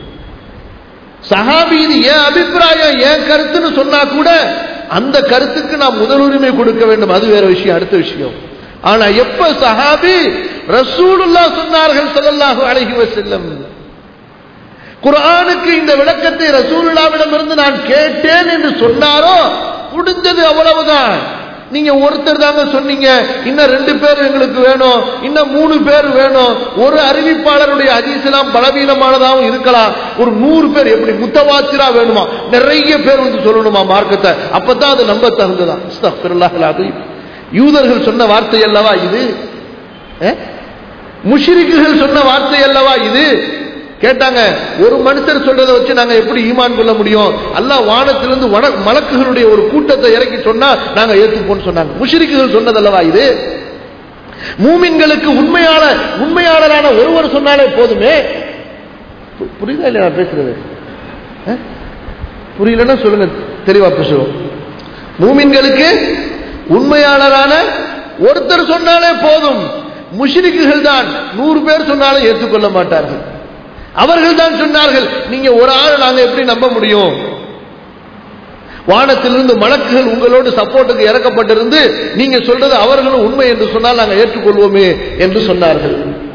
சஹாபி இது என் அபிப்பிராயம் என் கருத்துன்னு சொன்னா கூட அந்த கருத்துக்கு நாம் முதலுரிமை கொடுக்க வேண்டும் அது வேற விஷயம் அடுத்த விஷயம் ஆனா எப்ப சஹாபி ரசூலுல்லா சொன்னார்கள் ஸல்லல்லாஹு அலைஹி வஸல்லம் குர்ஆனுக்கு இந்த விளக்கத்தை ரசூலுல்லாவிடம் இருந்து நான் கேட்டேன் என்று சொன்னாரோ முடிஞ்சது அவ்வளவுதான் நீங்க ஒருத்தர் தாங்க சொன்னீங்க இன்னும் ரெண்டு பேர் எங்களுக்கு வேணும் இன்னும் மூணு பேர் வேணும் ஒரு அறிவிப்பாளருடைய அதிசலாம் பலவீனமானதாகவும் இருக்கலாம் ஒரு நூறு பேர் எப்படி முத்தவாத்திரா வேணுமா நிறைய பேர் வந்து சொல்லணுமா மார்க்கத்தை அப்பதான் அது நம்ப தகுந்ததான் அஸ்தக்ஃபிருல்லாஹ் அல்-அஸீம். யூதர்கள் சொன்ன வார்த்தை அல்லவா இது முஷிரிக்குகள் சொன்ன வார்த்தை அல்லவா இது கேட்டாங்க ஒரு மனுஷர் சொல்றதை வச்சு நாங்க எப்படி ஈமான் கொள்ள முடியும் அல்லாஹ் வானத்திலிருந்து வன- மலக்குகளுடைய ஒரு கூட்டத்தை இறக்கி சொன்னா நாங்க ஏத்துப்போம்னு சொன்னாங்க முஷிரிக்குகள் சொன்னதல்லவா இது மூமின்களுக்கு உண்மையான உண்மையாளரான ஒருவர் சொன்னாலே போதுமே பு- புரியுதா இல்லையா நான் பேசுறது அஹ்? புரியலன்னா சொல்லுங்க தெளிவா பேசுவோம் மூமின்களுக்கு உண்மையாளரான ஒருத்தர் சொன்னாலே போதும் முஷ்ரிக்குகள் தான் நூறு பேர் சொன்னாலும் ஏற்றுக்கொள்ள மாட்டார்கள் அவர்கள் தான் சொன்னார்கள் நீங்க ஒரு ஆள் நாங்க எப்படி நம்ப முடியும் வானத்திலிருந்து மலக்குகள் உங்களோடு சப்போர்ட்டுக்கு இறக்கப்பட்டிருந்து நீங்க சொல்றது அவர்களும் உண்மை என்று சொன்னால் நாங்கள் ஏற்றுக்கொள்வோமே என்று சொன்னார்கள்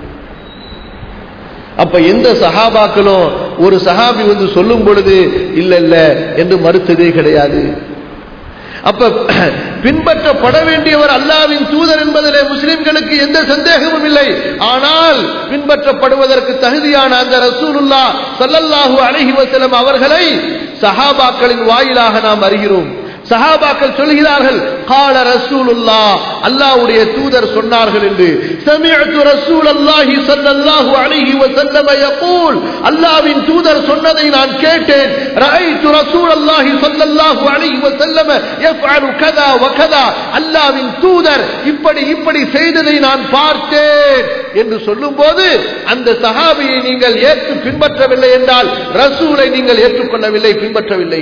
அப்ப எந்த சஹாபாக்களும் ஒரு சஹாபி வந்து சொல்லும் பொழுது இல்ல இல்ல என்று மறுத்ததே கிடையாது அப்ப பின்பற்றப்பட வேண்டியவர் அல்லாவின் தூதர் என்பதிலே முஸ்லிம்களுக்கு எந்த சந்தேகமும் இல்லை ஆனால் பின்பற்றப்படுவதற்கு தகுதியான அந்த ரசூலுல்லா ஸல்லல்லாஹு அலைஹி வஸல்லம் அவர்களை சஹாபாக்களின் வாயிலாக நாம் அறிகிறோம் சஹாபாக்கள் சொல்கிறார்கள் கால ரசூலுல்லா அல்லாஹ்வுடைய தூதர் சொன்னார்கள் என்று சமிஅத்து ரசூலல்லாஹி ஸல்லல்லாஹு அலைஹி வஸல்லம் يقول அல்லாஹ்வின் தூதர் சொன்னதை நான் கேட்டேன் ரஅய்து ரசூலல்லாஹி ஸல்லல்லாஹு அலைஹி வஸல்லம் يفعل كذا وكذا அல்லாஹ்வின் தூதர் இப்படி இப்படி செய்ததை நான் பார்த்தேன் என்று சொல்லும்போது அந்த சஹாபியை நீங்கள் ஏற்று பின்பற்றவில்லை என்றால் ரசூலை நீங்கள் ஏற்றுக்கொள்ளவில்லை பின்பற்றவில்லை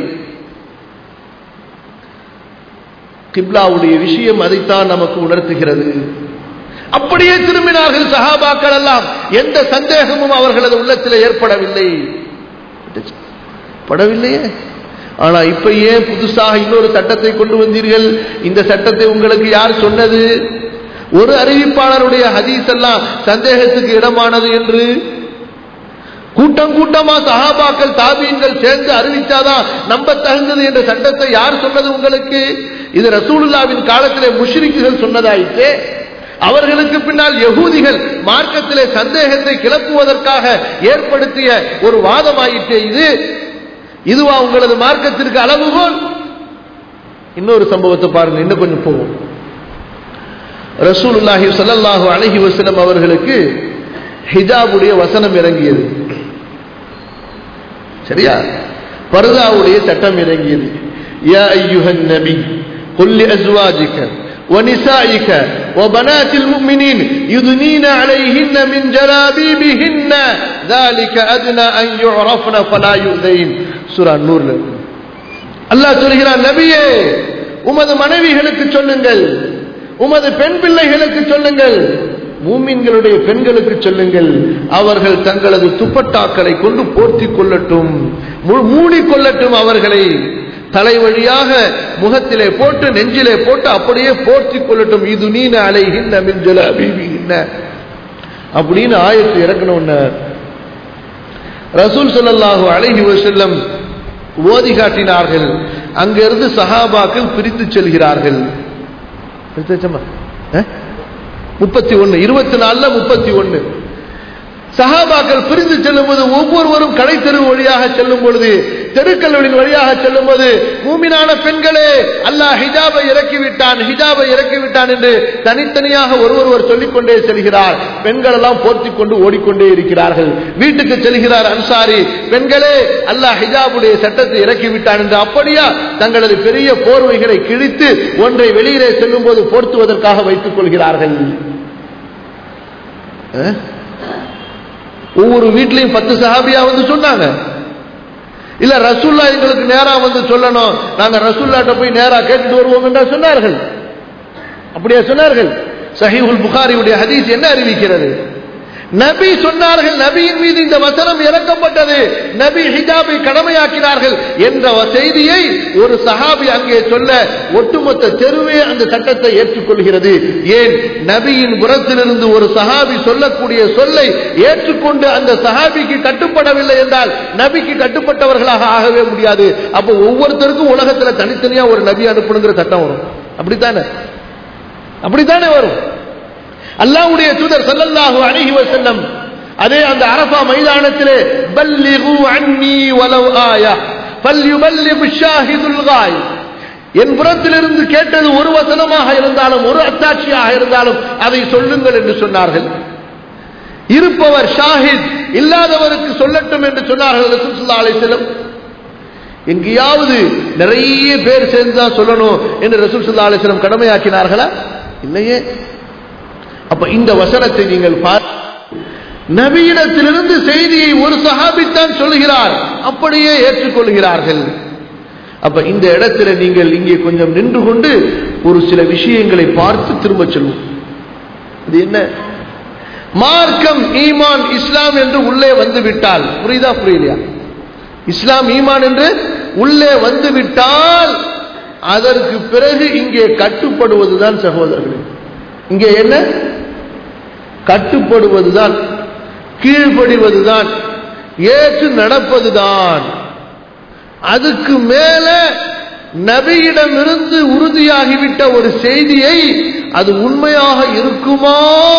கிப்லாவுடைய விஷயம் அதைத்தான் நமக்கு உணர்த்துகிறது அப்படியே திரும்பினார்கள் சஹாபாக்கள் எல்லாம் எந்த சந்தேகமும் அவர்களது உள்ளத்தில் ஏற்படவில்லை படவில்லையே ஆனா இப்ப ஏன் புதுசாக இன்னொரு சட்டத்தை கொண்டு வந்தீர்கள் இந்த சட்டத்தை உங்களுக்கு யார் சொன்னது ஒரு அறிவிப்பாளருடைய ஹதீஸ் எல்லாம் சந்தேகத்துக்கு இடமானது என்று கூட்டம் கூட்டமா சஹாபாக்கள் தாபீன்கள் சேர்ந்து அறிவிச்சாதான் நம்ப தகுந்தது என்ற சட்டத்தை யார் சொன்னது உங்களுக்கு இது ரசூலுல்லாவின் காலத்திலே முஷ்ரிக்குகள் சொன்னதாயிற்று அவர்களுக்கு பின்னால் யகூதிகள் மார்க்கத்திலே சந்தேகத்தை கிளப்புவதற்காக ஏற்படுத்திய ஒரு வாதமாயிற்றே இது இதுவா உங்களது மார்க்கத்திற்கு அளவுகோல் இன்னொரு சம்பவத்தை பாருங்க இன்னும் கொஞ்சம் போவோம் ரசூலுல்லாஹி ஸல்லல்லாஹு அலைஹி வஸல்லம் அவர்களுக்கு ஹிஜாபுடைய வசனம் இறங்கியது சரியா பர்தாவுடைய சட்டம் இறங்கியது யா ஐயுஹன் நபி قل لأزواجك ونسائك وبنات المؤمنين يدنين عليهن من جلابيبهن ذلك أدنى أن يعرفن فلا يؤذين سورة النور அல்லாஹ் சொல்கிறார் நபியே உமது மனைவிகளுக்கு சொல்லுங்கள் உமது பெண் பிள்ளைகளுக்கு சொல்லுங்கள் மூமின்களுடைய பெண்களுக்கு சொல்லுங்கள் அவர்கள் தங்களது துப்பட்டாக்களை கொண்டு போர்த்தி கொள்ளட்டும் மூடிக்கொள்ளட்டும் அவர்களை தலை வழியாக முகத்திலே போட்டு நெஞ்சிலே போட்டு அப்படியே போர்த்தி கொள்ளட்டும் இது நீன அலைகின்ற மிஞ்சல அபிபின்ன அப்படின்னு ஆயத்து இறக்கணும்னு ரசூல் ஸல்லல்லாஹு அலைஹி வஸல்லம் ஓதி காட்டினார்கள் அங்கிருந்து சஹாபாக்கள் பிரித்து செல்கிறார்கள் முப்பத்தி ஒன்னு இருபத்தி நாலுல முப்பத்தி ஒன்னு சஹாபாக்கள் பிரிந்து செல்லும் போது ஒவ்வொருவரும் கடை தெரு வழியாக செல்லும் பொழுது தெருக்கல்களின் வழியாக செல்லும் போது மூமினான பெண்களே அல்லாஹ் ஹிஜாபை இறக்கிவிட்டான் ஹிஜாபை இறக்கிவிட்டான் என்று தனித்தனியாக ஒருவொருவர் சொல்லிக்கொண்டே செல்கிறார் பெண்கள் எல்லாம் போர்த்தி கொண்டு ஓடிக்கொண்டே இருக்கிறார்கள் வீட்டுக்கு செல்கிறார் அன்சாரி பெண்களே அல்லாஹ் ஹிஜாபுடைய சட்டத்தை இறக்கிவிட்டான் என்று அப்படியா தங்களது பெரிய போர்வைகளை கிழித்து ஒன்றை வெளியிலே செல்லும் போது போர்த்துவதற்காக வைத்துக் கொள்கிறார்கள் ஒவ்வொரு வீட்லயும் பத்து சஹாபியா வந்து சொன்னாங்க இல்ல ரசூல்லா எங்களுக்கு நேரா வந்து சொல்லணும் நாங்க ரசூல்லாட்ட போய் நேரா கேட்டுட்டு வருவோம் என்றா சொன்னார்கள் அப்படியே சொன்னார்கள் சஹீஹுல் புகாரியுடைய ஹதீஸ் என்ன அறிவிக்கிறது நபி சொன்னார்கள் நபியின் மீது இந்த வசனம் இறக்கப்பட்டது நபி ஹிஜாபை கடமையாக்கினார்கள் என்ற செய்தியை ஒரு சஹாபி அங்கே சொல்ல ஒட்டுமொத்த தெருவே அந்த சட்டத்தை ஏற்றுக்கொள்கிறது ஏன் நபியின் புறத்திலிருந்து ஒரு சஹாபி சொல்லக்கூடிய சொல்லை ஏற்றுக்கொண்டு அந்த சஹாபிக்கு கட்டுப்படவில்லை என்றால் நபிக்கு கட்டுப்பட்டவர்களாக ஆகவே முடியாது அப்போ ஒவ்வொருத்தருக்கும் உலகத்துல தனித்தனியா ஒரு நபி அனுப்பணுங்கிற சட்டம் வரும் அப்படித்தானே அப்படித்தானே வரும் அல்லாஹ்வுடைய தூதர் ஸல்லல்லாஹு அலைஹி வஸல்லம் அதே அந்த அரஃபா மைதானத்திலே பல்லிகு அன்னி வலவ் ஆயா ஃபல்யுபல்லிகு ஷாஹிதுல் காயிப் என் புறத்திலிருந்து கேட்டது ஒரு வசனமாக இருந்தாலும் ஒரு அத்தாட்சியாக இருந்தாலும் அதை சொல்லுங்கள் என்று சொன்னார்கள் இருப்பவர் ஷாஹித் இல்லாதவருக்கு சொல்லட்டும் என்று சொன்னார்கள் ரசூல் ஸல்லல்லாஹு அலைஹி வஸல்லம் எங்கேயாவது நிறைய பேர் சேர்ந்து தான் சொல்லணும் என்று ரசூல் ஸல்லல்லாஹு அலைஹி வஸல்லம் கடமையாக்கினார்களா இல்லையே அப்ப இந்த வசனத்தை நீங்கள் பார் நபியிடத்திலிருந்து செய்தியை ஒரு சஹாபித்தான் சொல்கிறார் அப்படியே ஏற்றுக்கொள்கிறார்கள் அப்ப இந்த இடத்துல நீங்கள் இங்கே கொஞ்சம் நின்று கொண்டு ஒரு சில விஷயங்களை பார்த்து திரும்ப செல்வோம் இது என்ன மார்க்கம் ஈமான் இஸ்லாம் என்று உள்ளே வந்து விட்டால் புரியுதா புரியலையா இஸ்லாம் ஈமான் என்று உள்ளே வந்து விட்டால் அதற்கு பிறகு இங்கே கட்டுப்படுவதுதான் சகோதரர்களே இங்கே என்ன கட்டுப்படுவதுதான் கீழ்ப்படிவதுதான் ஏற்று நடப்பதுதான் அதுக்கு மேல நபியிடமிருந்து உறுதியாகிவிட்ட ஒரு செய்தியை அது உண்மையாக இருக்குமா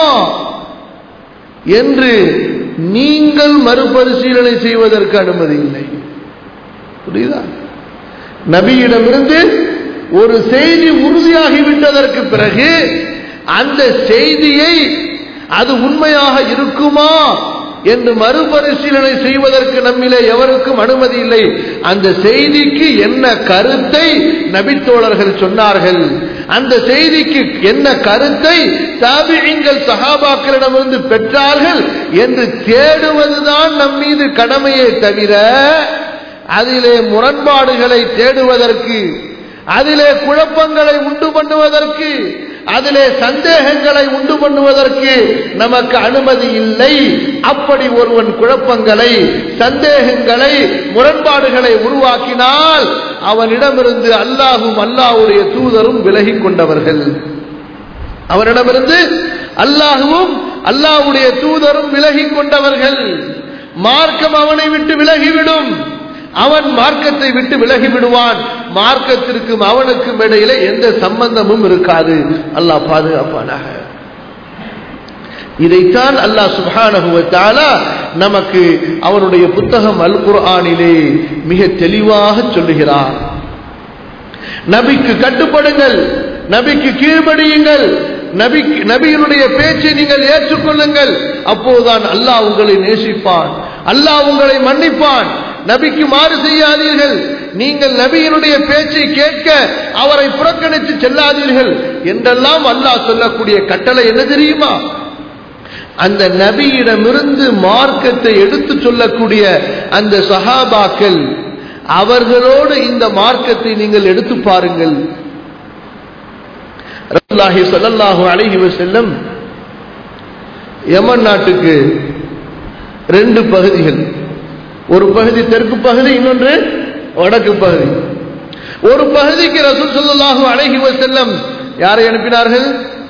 என்று நீங்கள் மறுபரிசீலனை செய்வதற்கு அனுமதி இல்லை புரியுதா நபியிடமிருந்து ஒரு செய்தி உறுதியாகிவிட்டதற்கு பிறகு அந்த செய்தியை அது உண்மையாக இருக்குமா என்று மறுபரிசீலனை செய்வதற்கு நம்மிலே எவருக்கும் அனுமதி இல்லை அந்த செய்திக்கு என்ன கருத்தை நபித்தோழர்கள் சொன்னார்கள் அந்த செய்திக்கு என்ன கருத்தை தாபியங்கள் சகாபாக்களிடமிருந்து பெற்றார்கள் என்று தேடுவதுதான் நம் மீது கடமையே தவிர அதிலே முரண்பாடுகளை தேடுவதற்கு அதிலே குழப்பங்களை உண்டு பண்ணுவதற்கு அதிலே சந்தேகங்களை உண்டு பண்ணுவதற்கு நமக்கு அனுமதி இல்லை அப்படி ஒருவன் குழப்பங்களை சந்தேகங்களை முரண்பாடுகளை உருவாக்கினால் அவனிடமிருந்து அல்லாஹும் அல்லாஹுடைய தூதரும் விலகிக் கொண்டவர்கள் அவனிடமிருந்து அல்லாஹுவும் அல்லாஹுடைய தூதரும் விலகிக் கொண்டவர்கள் மார்க்கம் அவனை விட்டு விலகிவிடும் அவன் மார்க்கத்தை விட்டு விலகி விடுவான் மார்க்கத்திற்கும் அவனுக்கும் இடையில எந்த சம்பந்தமும் இருக்காது அல்லாஹ் பாதுகாப்பானாக இதைத்தான் அல்லாஹ் சுபானகுவத்தால நமக்கு அவனுடைய புத்தகம் அல் குர்ஆனிலே மிக தெளிவாக சொல்லுகிறார் நபிக்கு கட்டுப்படுங்கள் நபிக்கு கீழ்படியுங்கள் நபி நபியினுடைய பேச்சை நீங்கள் ஏற்றுக்கொள்ளுங்கள் அப்போதுதான் அல்லாஹ் உங்களை நேசிப்பான் அல்லாஹ் உங்களை மன்னிப்பான் நபிக்கு மாறு செய்யாதீர்கள் நீங்கள் நபியினுடைய பேச்சை கேட்க அவரை புறக்கணித்து செல்லாதீர்கள் என்றெல்லாம் அல்லாஹ் சொல்லக்கூடிய கட்டளை என்ன தெரியுமா அந்த நபியிடமிருந்து மார்க்கத்தை எடுத்து சொல்லக்கூடிய அந்த சஹாபாக்கள் அவர்களோடு இந்த மார்க்கத்தை நீங்கள் எடுத்து பாருங்கள் ரசூலுல்லாஹி ஸல்லல்லாஹு அலைஹி வஸல்லம் யமன் நாட்டுக்கு ரெண்டு பகுதிகள் ஒரு பகுதி தெற்கு பகுதி இன்னொன்று வடக்கு பகுதி ஒரு பகுதிக்கு ரசூல் ஸல்லல்லாஹு அலைஹி வஸல்லம் யாரை அனுப்பினார்கள்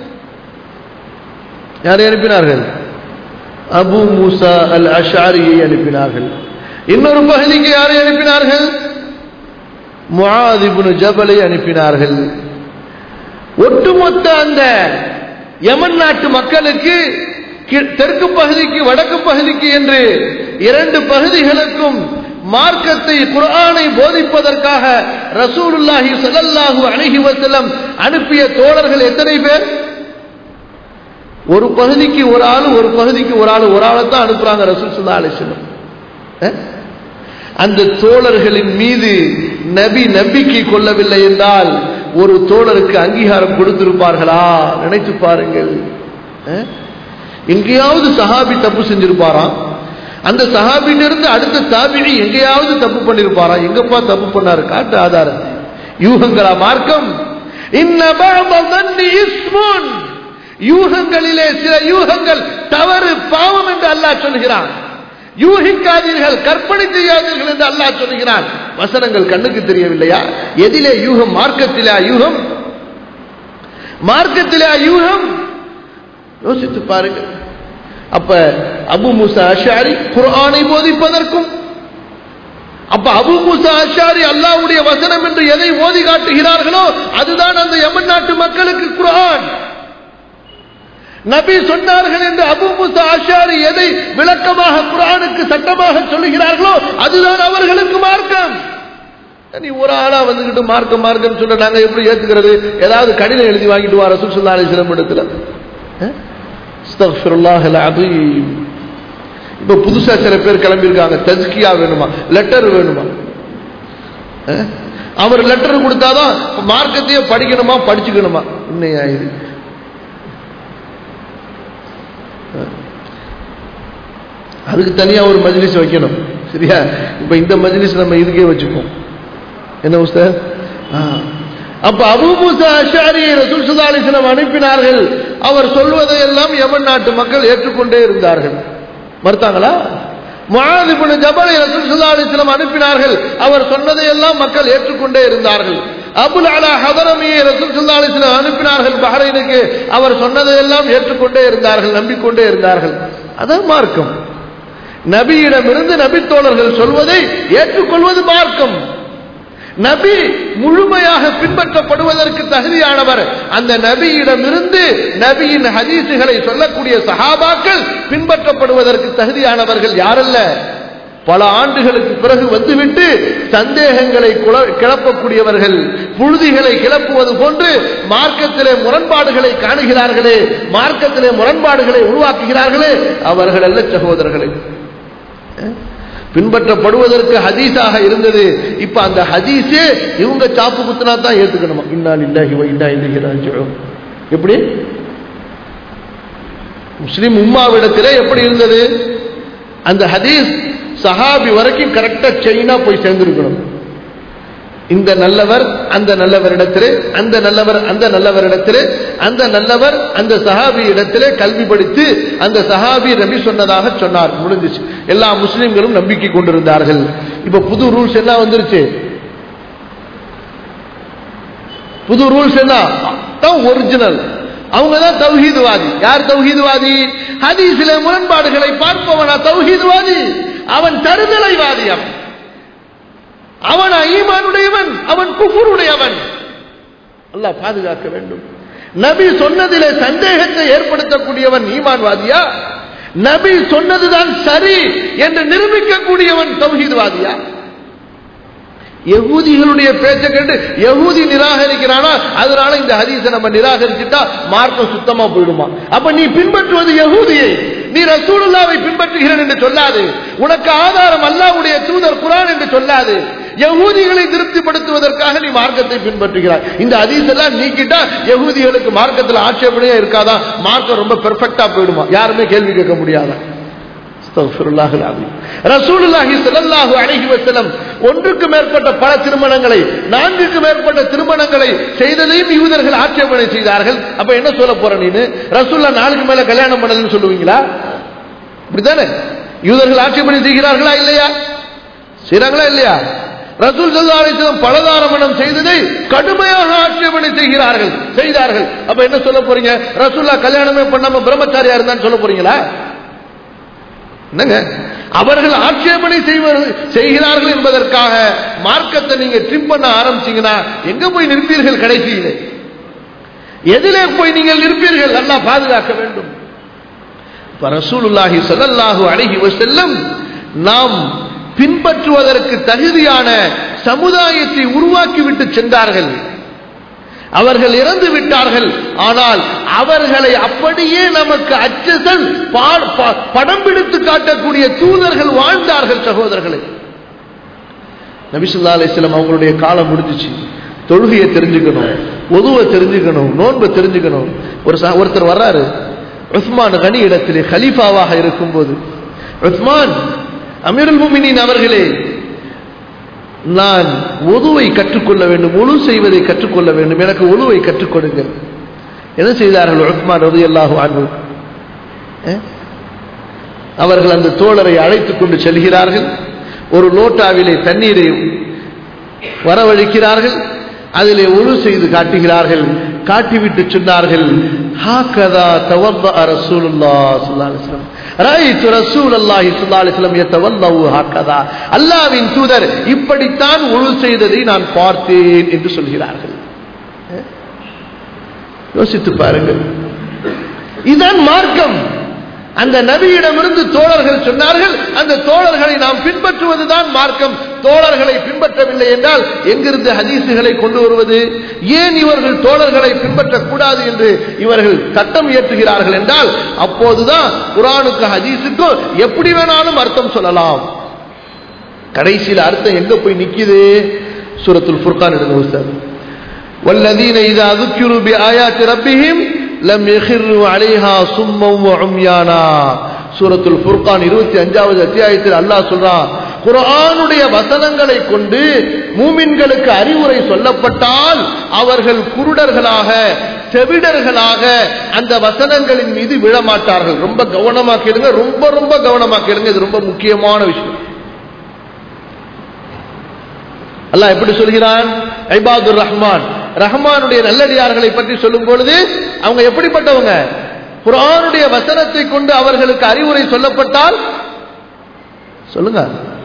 யாரை அனுப்பினார்கள் அபு மூசா அல் அஷாரியை அனுப்பினார்கள் இன்னொரு பகுதிக்கு யாரை அனுப்பினார்கள் முஆதிபுன் ஜபலை அனுப்பினார்கள் ஒட்டுமொத்த அந்த யமன் நாட்டு மக்களுக்கு கி- தெற்கு பகுதிக்கு வடக்கு பகுதிக்கு என்று இரண்டு பகுதிகளுக்கும் மார்க்கத்தை குர்ஆனை போதிப்பதற்காக ரசூலுல்லாஹி ஸல்லல்லாஹு அலைஹி வஸல்லம் அனுப்பிய தோழர்கள் எத்தனை பேர் ஒரு பகுதிக்கு ஒரு ஆள் ஒரு பகுதிக்கு ஒரு ஆள் ஒரு ஆளை தான் அனுப்புறாங்க ரசூல் ஸல்லல்லாஹு அலைஹி வஸல்லம் அஹ்? அந்த தோழர்களின் மீது நபி நம்பிக்கை கொள்ளவில்லை என்றால் ஒரு தோழருக்கு அங்கீகாரம் கொடுத்திருப்பார்களா நினைத்து பாருங்கள் அஹ்? எங்கேயாவது சஹாபி தப்பு செஞ்சிருப்பாராம் அந்த சஹாபியிலிருந்து அடுத்த தாபினி எங்கேயாவது தப்பு பண்ணிருப்பாராம் எங்கப்பா தப்பு பண்ணாரு காட்டு ஆதாரத்தை யூகங்களா மார்க்கம் இன்ன பஅத ظن இஸ்முன் யூகங்களிலே சில யூகங்கள் தவறு பாவம் என்று அல்லாஹ் சொல்கிறான் யூகிக்காதீர்கள் கற்பனை செய்யாதீர்கள் என்று அல்லாஹ் சொல்கிறான் வசனங்கள் கண்ணுக்கு தெரியவில்லையா எதிலே யூகம் மார்க்கத்திலே யூகம் மார்க்கத்திலே யூகம் யோசித்து பாருங்கள் அப்ப அபு மூசா அஷாரி குர்ஆனை போதிப்பதற்கும் அப்ப அபு மூசா அஷாரி அல்லாஹ்வுடைய வசனம் என்று எதை ஓதி காட்டுகிறார்களோ அதுதான் அந்த யமன் நாட்டு மக்களுக்கு குர்ஆன் நபி சொன்னார்கள் என்று அபு மூசா அஷாரி எதை விளக்கமாக குர்ஆனுக்கு சட்டமாக சொல்லுகிறார்களோ அதுதான் அவர்களுக்கு மார்க்கம் நீ ஒரு ஆளா வந்துகிட்டு மார்க்கம் மார்க்கம் சொல்ல நாங்க எப்படி ஏத்துக்கிறது ஏதாவது கடிதம் எழுதி வாங்கிட்டு வா ரசூல் ஸல்லல்லாஹு அலைஹி வஸல்லம் இடத்துல அஹ்? அஸ்தக்ஃபிருல்லாஹல் அஸீம் இப்ப புதுசா சில பேர் கிளம்பியிருக்காங்க தஸ்கியா வேணுமா லெட்டர் வேணுமா அஹ்? அவர் லெட்டர் கொடுத்தாதான் மார்க்கத்தையே படிக்கணுமா படிச்சுக்கணுமா இன்னையா இது அதுக்கு தனியா ஒரு மஜ்லிஸ் வைக்கணும் சரியா இப்ப இந்த மஜ்லிஸ் நம்ம இதுக்கே வச்சுப்போம் என்ன உஸ்தாத் ஆ. அப்ப அபூ மூசா அஷாரியை ரசூல் ஸல்லல்லாஹு அலைஹி வஸல்லம் அனுப்பினார்கள் அவர் சொல்வதை எல்லாம் யமன் நாட்டு மக்கள் ஏற்றுக்கொண்டே இருந்தார்கள் மறுத்தாங்களா முஆத் இப்னு ஜபலை ரசூல் ஸல்லல்லாஹு அலைஹி வஸல்லம் அனுப்பினார்கள் அவர் சொன்னதை எல்லாம் மக்கள் ஏற்றுக்கொண்டே இருந்தார்கள் அபுல் அலா ஹதரமியை ரசூல் ஸல்லல்லாஹு அலைஹி வஸல்லம் அனுப்பினார்கள் பஹ்ரைனுக்கு அவர் சொன்னதை எல்லாம் ஏற்றுக்கொண்டே இருந்தார்கள் நம்பிக்கொண்டே இருந்தார்கள் அதான் மார்க்கம் நபியிடமிருந்து நபித்தோழர்கள் சொல்வதை ஏற்றுக்கொள்வது மார்க்கம் நபி முழுமையாக பின்பற்றப்படுவதற்கு தகுதியானவர் அந்த நபியிடமிருந்து நபியின் ஹதீசுகளை சொல்லக்கூடிய சஹாபாக்கள் பின்பற்றப்படுவதற்கு தகுதியானவர்கள் யாரல்ல பல ஆண்டுகளுக்கு பிறகு வந்துவிட்டு சந்தேகங்களை குல- கிளப்பக்கூடியவர்கள் புழுதிகளை கிளப்புவது போன்று மார்க்கத்திலே முரண்பாடுகளை காணுகிறார்களே மார்க்கத்திலே முரண்பாடுகளை உருவாக்குகிறார்களே அவர்கள் அல்ல சகோதரர்களே பின்பற்றப்படுவதற்கு ஹதீஸாக இருந்தது இப்ப அந்த ஹதீஸே இவங்க சாப்பு குத்துனா தான் ஏத்துக்கணுமா இன்னா லில்லாஹி வ இன்னா இலைஹி ராஜிஊன் எப்படி முஸ்லிம் உம்மாவிடத்திலே எப்படி இருந்தது அந்த ஹதீஸ் சஹாபி வரைக்கும் கரெக்டா செயினா போய் சேர்ந்திருக்கணும் இந்த நல்லவர் அந்த நல்லவரிடத்திலே அந்த நல்லவர் அந்த நல்லவரிடத்திலே அந்த நல்லவர் அந்த சஹாபி இடத்திலே கல்வி படித்து அந்த சஹாபி நபி சொன்னதாக சொன்னார் முடிஞ்சிச்சு எல்லா முஸ்லிம்களும் நம்பிக்கை கொண்டிருந்தார்கள் இப்ப புது ரூல்ஸ் என்ன வந்துருச்சு புது ரூல்ஸ் என்ன தான் ஒரிஜினல் அவங்க தான் தௌஹீதுவாதி யார் தௌஹீதுவாதி ஹதீஸில முரண்பாடுகளை பார்ப்பவனா தௌஹீதுவாதி அவன் தருதலைவாதி அவன் அவன் ஈமானுடையவன் அவன் குஃபுருடையவன் அல்லாஹ் பாதுகாக்க வேண்டும் நபி சொன்னதிலே சந்தேகத்தை ஏற்படுத்தக்கூடியவன் ஈமான்வாதியா நபி சொன்னதுதான் சரி என்று நிரூபிக்கக்கூடியவன் தௌஹீத்வாதியா யகூதிகளுடைய பேச்சை கேட்டு யகூதி நிராகரிக்கிறானா அதனால இந்த ஹதீஸை நம்ம நிராகரிச்சுட்டா மார்க்கம் சுத்தமா போயிடுமா அப்ப நீ பின்பற்றுவது யகூதியை நீ ரசூலுல்லாவை பின்பற்றுகிறேன் என்று சொல்லாது உனக்கு ஆதாரம் அல்லாஹ்வுடைய தூதர் குரான் என்று சொல்லாது யகூதிகளை திருப்திப்படுத்துவதற்காக நீ மார்க்கத்தை பின்பற்றுகிறாய் இந்த ஹதீஸ் எல்லாம் நீக்கிட்டா யகூதிகளுக்கு மார்க்கத்தில் ஆட்சேபனையே இருக்காதா மார்க்கம் ரொம்ப பெர்ஃபெக்டா போயிடுமா யாருமே கேள்வி கேட்க முடியாதா ரசூலுல்லாஹி ஸல்லல்லாஹு அலைஹி வஸல்லம் ஒன்றுக்கு மேற்பட்ட பல திருமணங்களை நான்குக்கு மேற்பட்ட திருமணங்களை செய்ததையும் யூதர்கள் ஆட்சேபனை செய்தார்கள் அப்ப என்ன சொல்ல போற நீனு ரசூல்லா நாளுக்கு மேல கல்யாணம் பண்ணதுன்னு சொல்லுவீங்களா இப்படித்தானே யூதர்கள் ஆட்சேபனை செய்கிறார்களா இல்லையா செய்றாங்களா இல்லையா ரசூல் சல்லா அலிஸ்லாம் பலதாரமணம் செய்ததை கடுமையாக ஆட்சேபனை செய்கிறார்கள் செய்தார்கள் அப்ப என்ன சொல்ல போறீங்க ரசூல்லா கல்யாணமே பண்ணாம பிரம்மச்சாரியா இருந்தான்னு சொல்ல போறீங்களா என்னங்க அவர்கள் ஆட்சேபனை செய்கிறார்கள் என்பதற்காக மார்க்கத்தை நீங்க ட்ரிம் பண்ண ஆரம்பிச்சீங்கன்னா எங்க போய் நிற்பீர்கள் கடைசியிலே எதிலே போய் நீங்கள் நிற்பீர்கள் நல்லா பாதுகாக்க வேண்டும் ரசூலுல்லாஹி ஸல்லல்லாஹு அலைஹி வஸல்லம் நாம் பின்பற்றுவதற்கு தகுதியான சமுதாயத்தை உருவாக்கிவிட்டு சென்றார்கள் அவர்கள் இறந்து விட்டார்கள் ஆனால் அவர்களை அப்படியே நமக்கு அச்சசல் படம் பிடித்து காட்டக்கூடிய தூதர்கள் வாழ்ந்தார்கள் சகோதரர்களை நபிசுல்லா அலிஸ்லாம் அவங்களுடைய காலம் முடிஞ்சிச்சு தொழுகையை தெரிஞ்சுக்கணும் ஒதுவை தெரிஞ்சுக்கணும் நோன்பை தெரிஞ்சுக்கணும் ஒரு ஒருத்தர் வர்றாரு உஸ்மான் கனி இடத்திலே ஹலீஃபாவாக இருக்கும்போது உஸ்மான் அமீருல் முமினின் அவர்களே நான் ஒதுவை கற்றுக்கொள்ள வேண்டும் ஒழு செய்வதை கற்றுக்கொள்ள வேண்டும் எனக்கு ஒழுவை கற்றுக் கொடுங்கள் என்ன செய்தார்கள் உஸ்மான் ரதி அல்லாஹு அன்பு அவர்கள் அந்த தோழரை அழைத்துக் கொண்டு செல்கிறார்கள் ஒரு லோட்டாவிலே தண்ணீரை வரவழைக்கிறார்கள் அதிலே ஒழு செய்து காட்டுகிறார்கள் காட்டிவிட்டு சொன்னார்கள் ஹாக்கதா தவல்ல ரசூலுல்லாஹ் ஸல்லல்லாஹு அலைஹி வஸல்லம் ராயித்து ரசூலுல்லாஹி ஸல்லல்லாஹு அலைஹி வஸல்லம் யதவல்லஹு ஹாக்கதா அல்லாஹ்வின் தூதர் இப்படித்தான் ஒழு செய்ததை நான் பார்த்தேன் என்று சொல்கிறார்கள் யோசித்து பாருங்கள் இதுதான் மார்க்கம் அந்த நபியிடமிருந்து தோழர்கள் சொன்னார்கள் அந்த தோழர்களை நாம் பின்பற்றுவதுதான் மார்க்கம் தோழர்களை பின்பற்றவில்லை என்றால் எங்கிருந்து ஹதீசுகளை கொண்டு வருவது ஏன் இவர்கள் தோழர்களை பின்பற்றக்கூடாது என்று இவர்கள் சட்டம் இயற்றுகிறார்கள் என்றால் அப்போதுதான் குரானுக்கு ஹதீஸுக்கும் எப்படி வேணாலும் அர்த்தம் சொல்லலாம் கடைசியில் அர்த்தம் எங்க போய் நிக்குது சூரத்துல் ஃபுர்கான் எடுங்க சார் والذين إذا ذكروا بآيات ربهم لم يخروا عليها صما وعميانا சூரத்துல் ஃபுர்கான் இருபத்தி அஞ்சாவது அத்தியாயத்தில் அல்லாஹ் சொல்றான் குரானுடைய வசனங்களை கொண்டு மூமின்களுக்கு அறிவுரை சொல்லப்பட்டால் அவர்கள் குருடர்களாக செவிடர்களாக அந்த வசனங்களின் மீது விழமாட்டார்கள் ரொம்ப கவனமா கேளுங்க ரொம்ப ரொம்ப கவனமா கேளுங்க இது ரொம்ப முக்கியமான விஷயம் அல்லாஹ் எப்படி சொல்கிறான் ஐபாதுர் ரஹ்மான் ரஹ்மானுடைய நல்லடியார்களை பற்றி சொல்லும் பொழுது அவங்க எப்படிப்பட்டவங்க குரானுடைய வசனத்தை கொண்டு அவர்களுக்கு அறிவுரை சொல்லப்பட்டால் சொல்லுங்க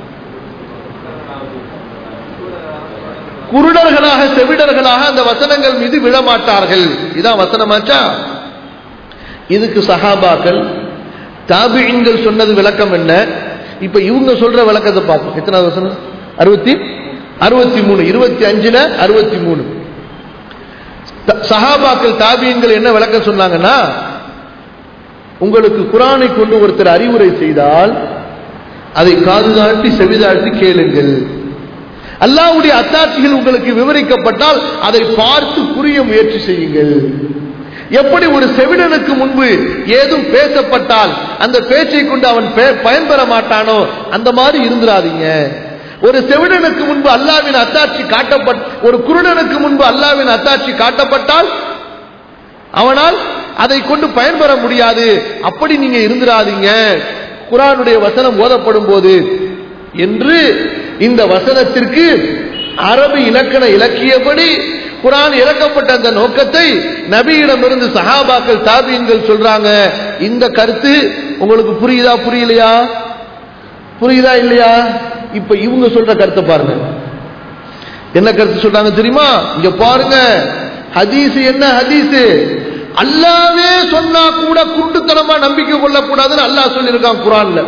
குருடர்களாக செவிடர்களாக அந்த வசனங்கள் மீது விழமாட்டார்கள் இதான் வசனமாச்சா இதுக்கு சஹாபாக்கள் தாபியங்கள் சொன்னது விளக்கம் என்ன இப்ப இவங்க சொல்ற விளக்கத்தை பார்ப்போம் எத்தனாவது வசனம் அறுபத்தி அறுபத்தி மூணு இருபத்தி அஞ்சுல அறுபத்தி மூணு சஹாபாக்கள் தாபியங்கள் என்ன விளக்கம் சொன்னாங்கன்னா உங்களுக்கு குரானை கொண்டு ஒருத்தர் அறிவுரை செய்தால் அதை காதுதாட்டி செவிதாட்டி கேளுங்கள் அல்லாவுடைய அத்தாட்சிகள் உங்களுக்கு விவரிக்கப்பட்டால் அதை பார்த்து புரிய முயற்சி செய்யுங்கள் எப்படி ஒரு செவிடனுக்கு முன்பு ஏதும் பேசப்பட்டால் அந்த பேச்சை கொண்டு அவன் பயன்பெற மாட்டானோ அந்த மாதிரி இருந்துடாதீங்க ஒரு செவிடனுக்கு முன்பு அல்லாவின் அத்தாட்சி காட்டப்பட் ஒரு குருடனுக்கு முன்பு அல்லாவின் அத்தாட்சி காட்டப்பட்டால் அவனால் அதை கொண்டு பயன்பெற முடியாது அப்படி நீங்க இருந்துடாதீங்க குரானுடைய வசனம் ஓதப்படும் போது என்று இந்த வசனத்திற்கு அரபு இலக்கண இலக்கியப்படி குரான் இறக்கப்பட்ட அந்த நோக்கத்தை நபியிடமிருந்து சஹாபாக்கள் தாபியன்கள் சொல்றாங்க இந்த கருத்து உங்களுக்கு புரியுதா புரியலையா புரியுதா இல்லையா இப்ப இவங்க சொல்ற கருத்தை பாருங்க என்ன கருத்து சொல்றாங்க தெரியுமா இங்க பாருங்க ஹதீஸ் என்ன ஹதீஸ் அல்லாவே சொன்னா கூட குருட்டுத்தனமா நம்பிக்கை கொள்ளக்கூடாதுன்னு அல்லாஹ் சொல்லியிருக்கான் குரான்ல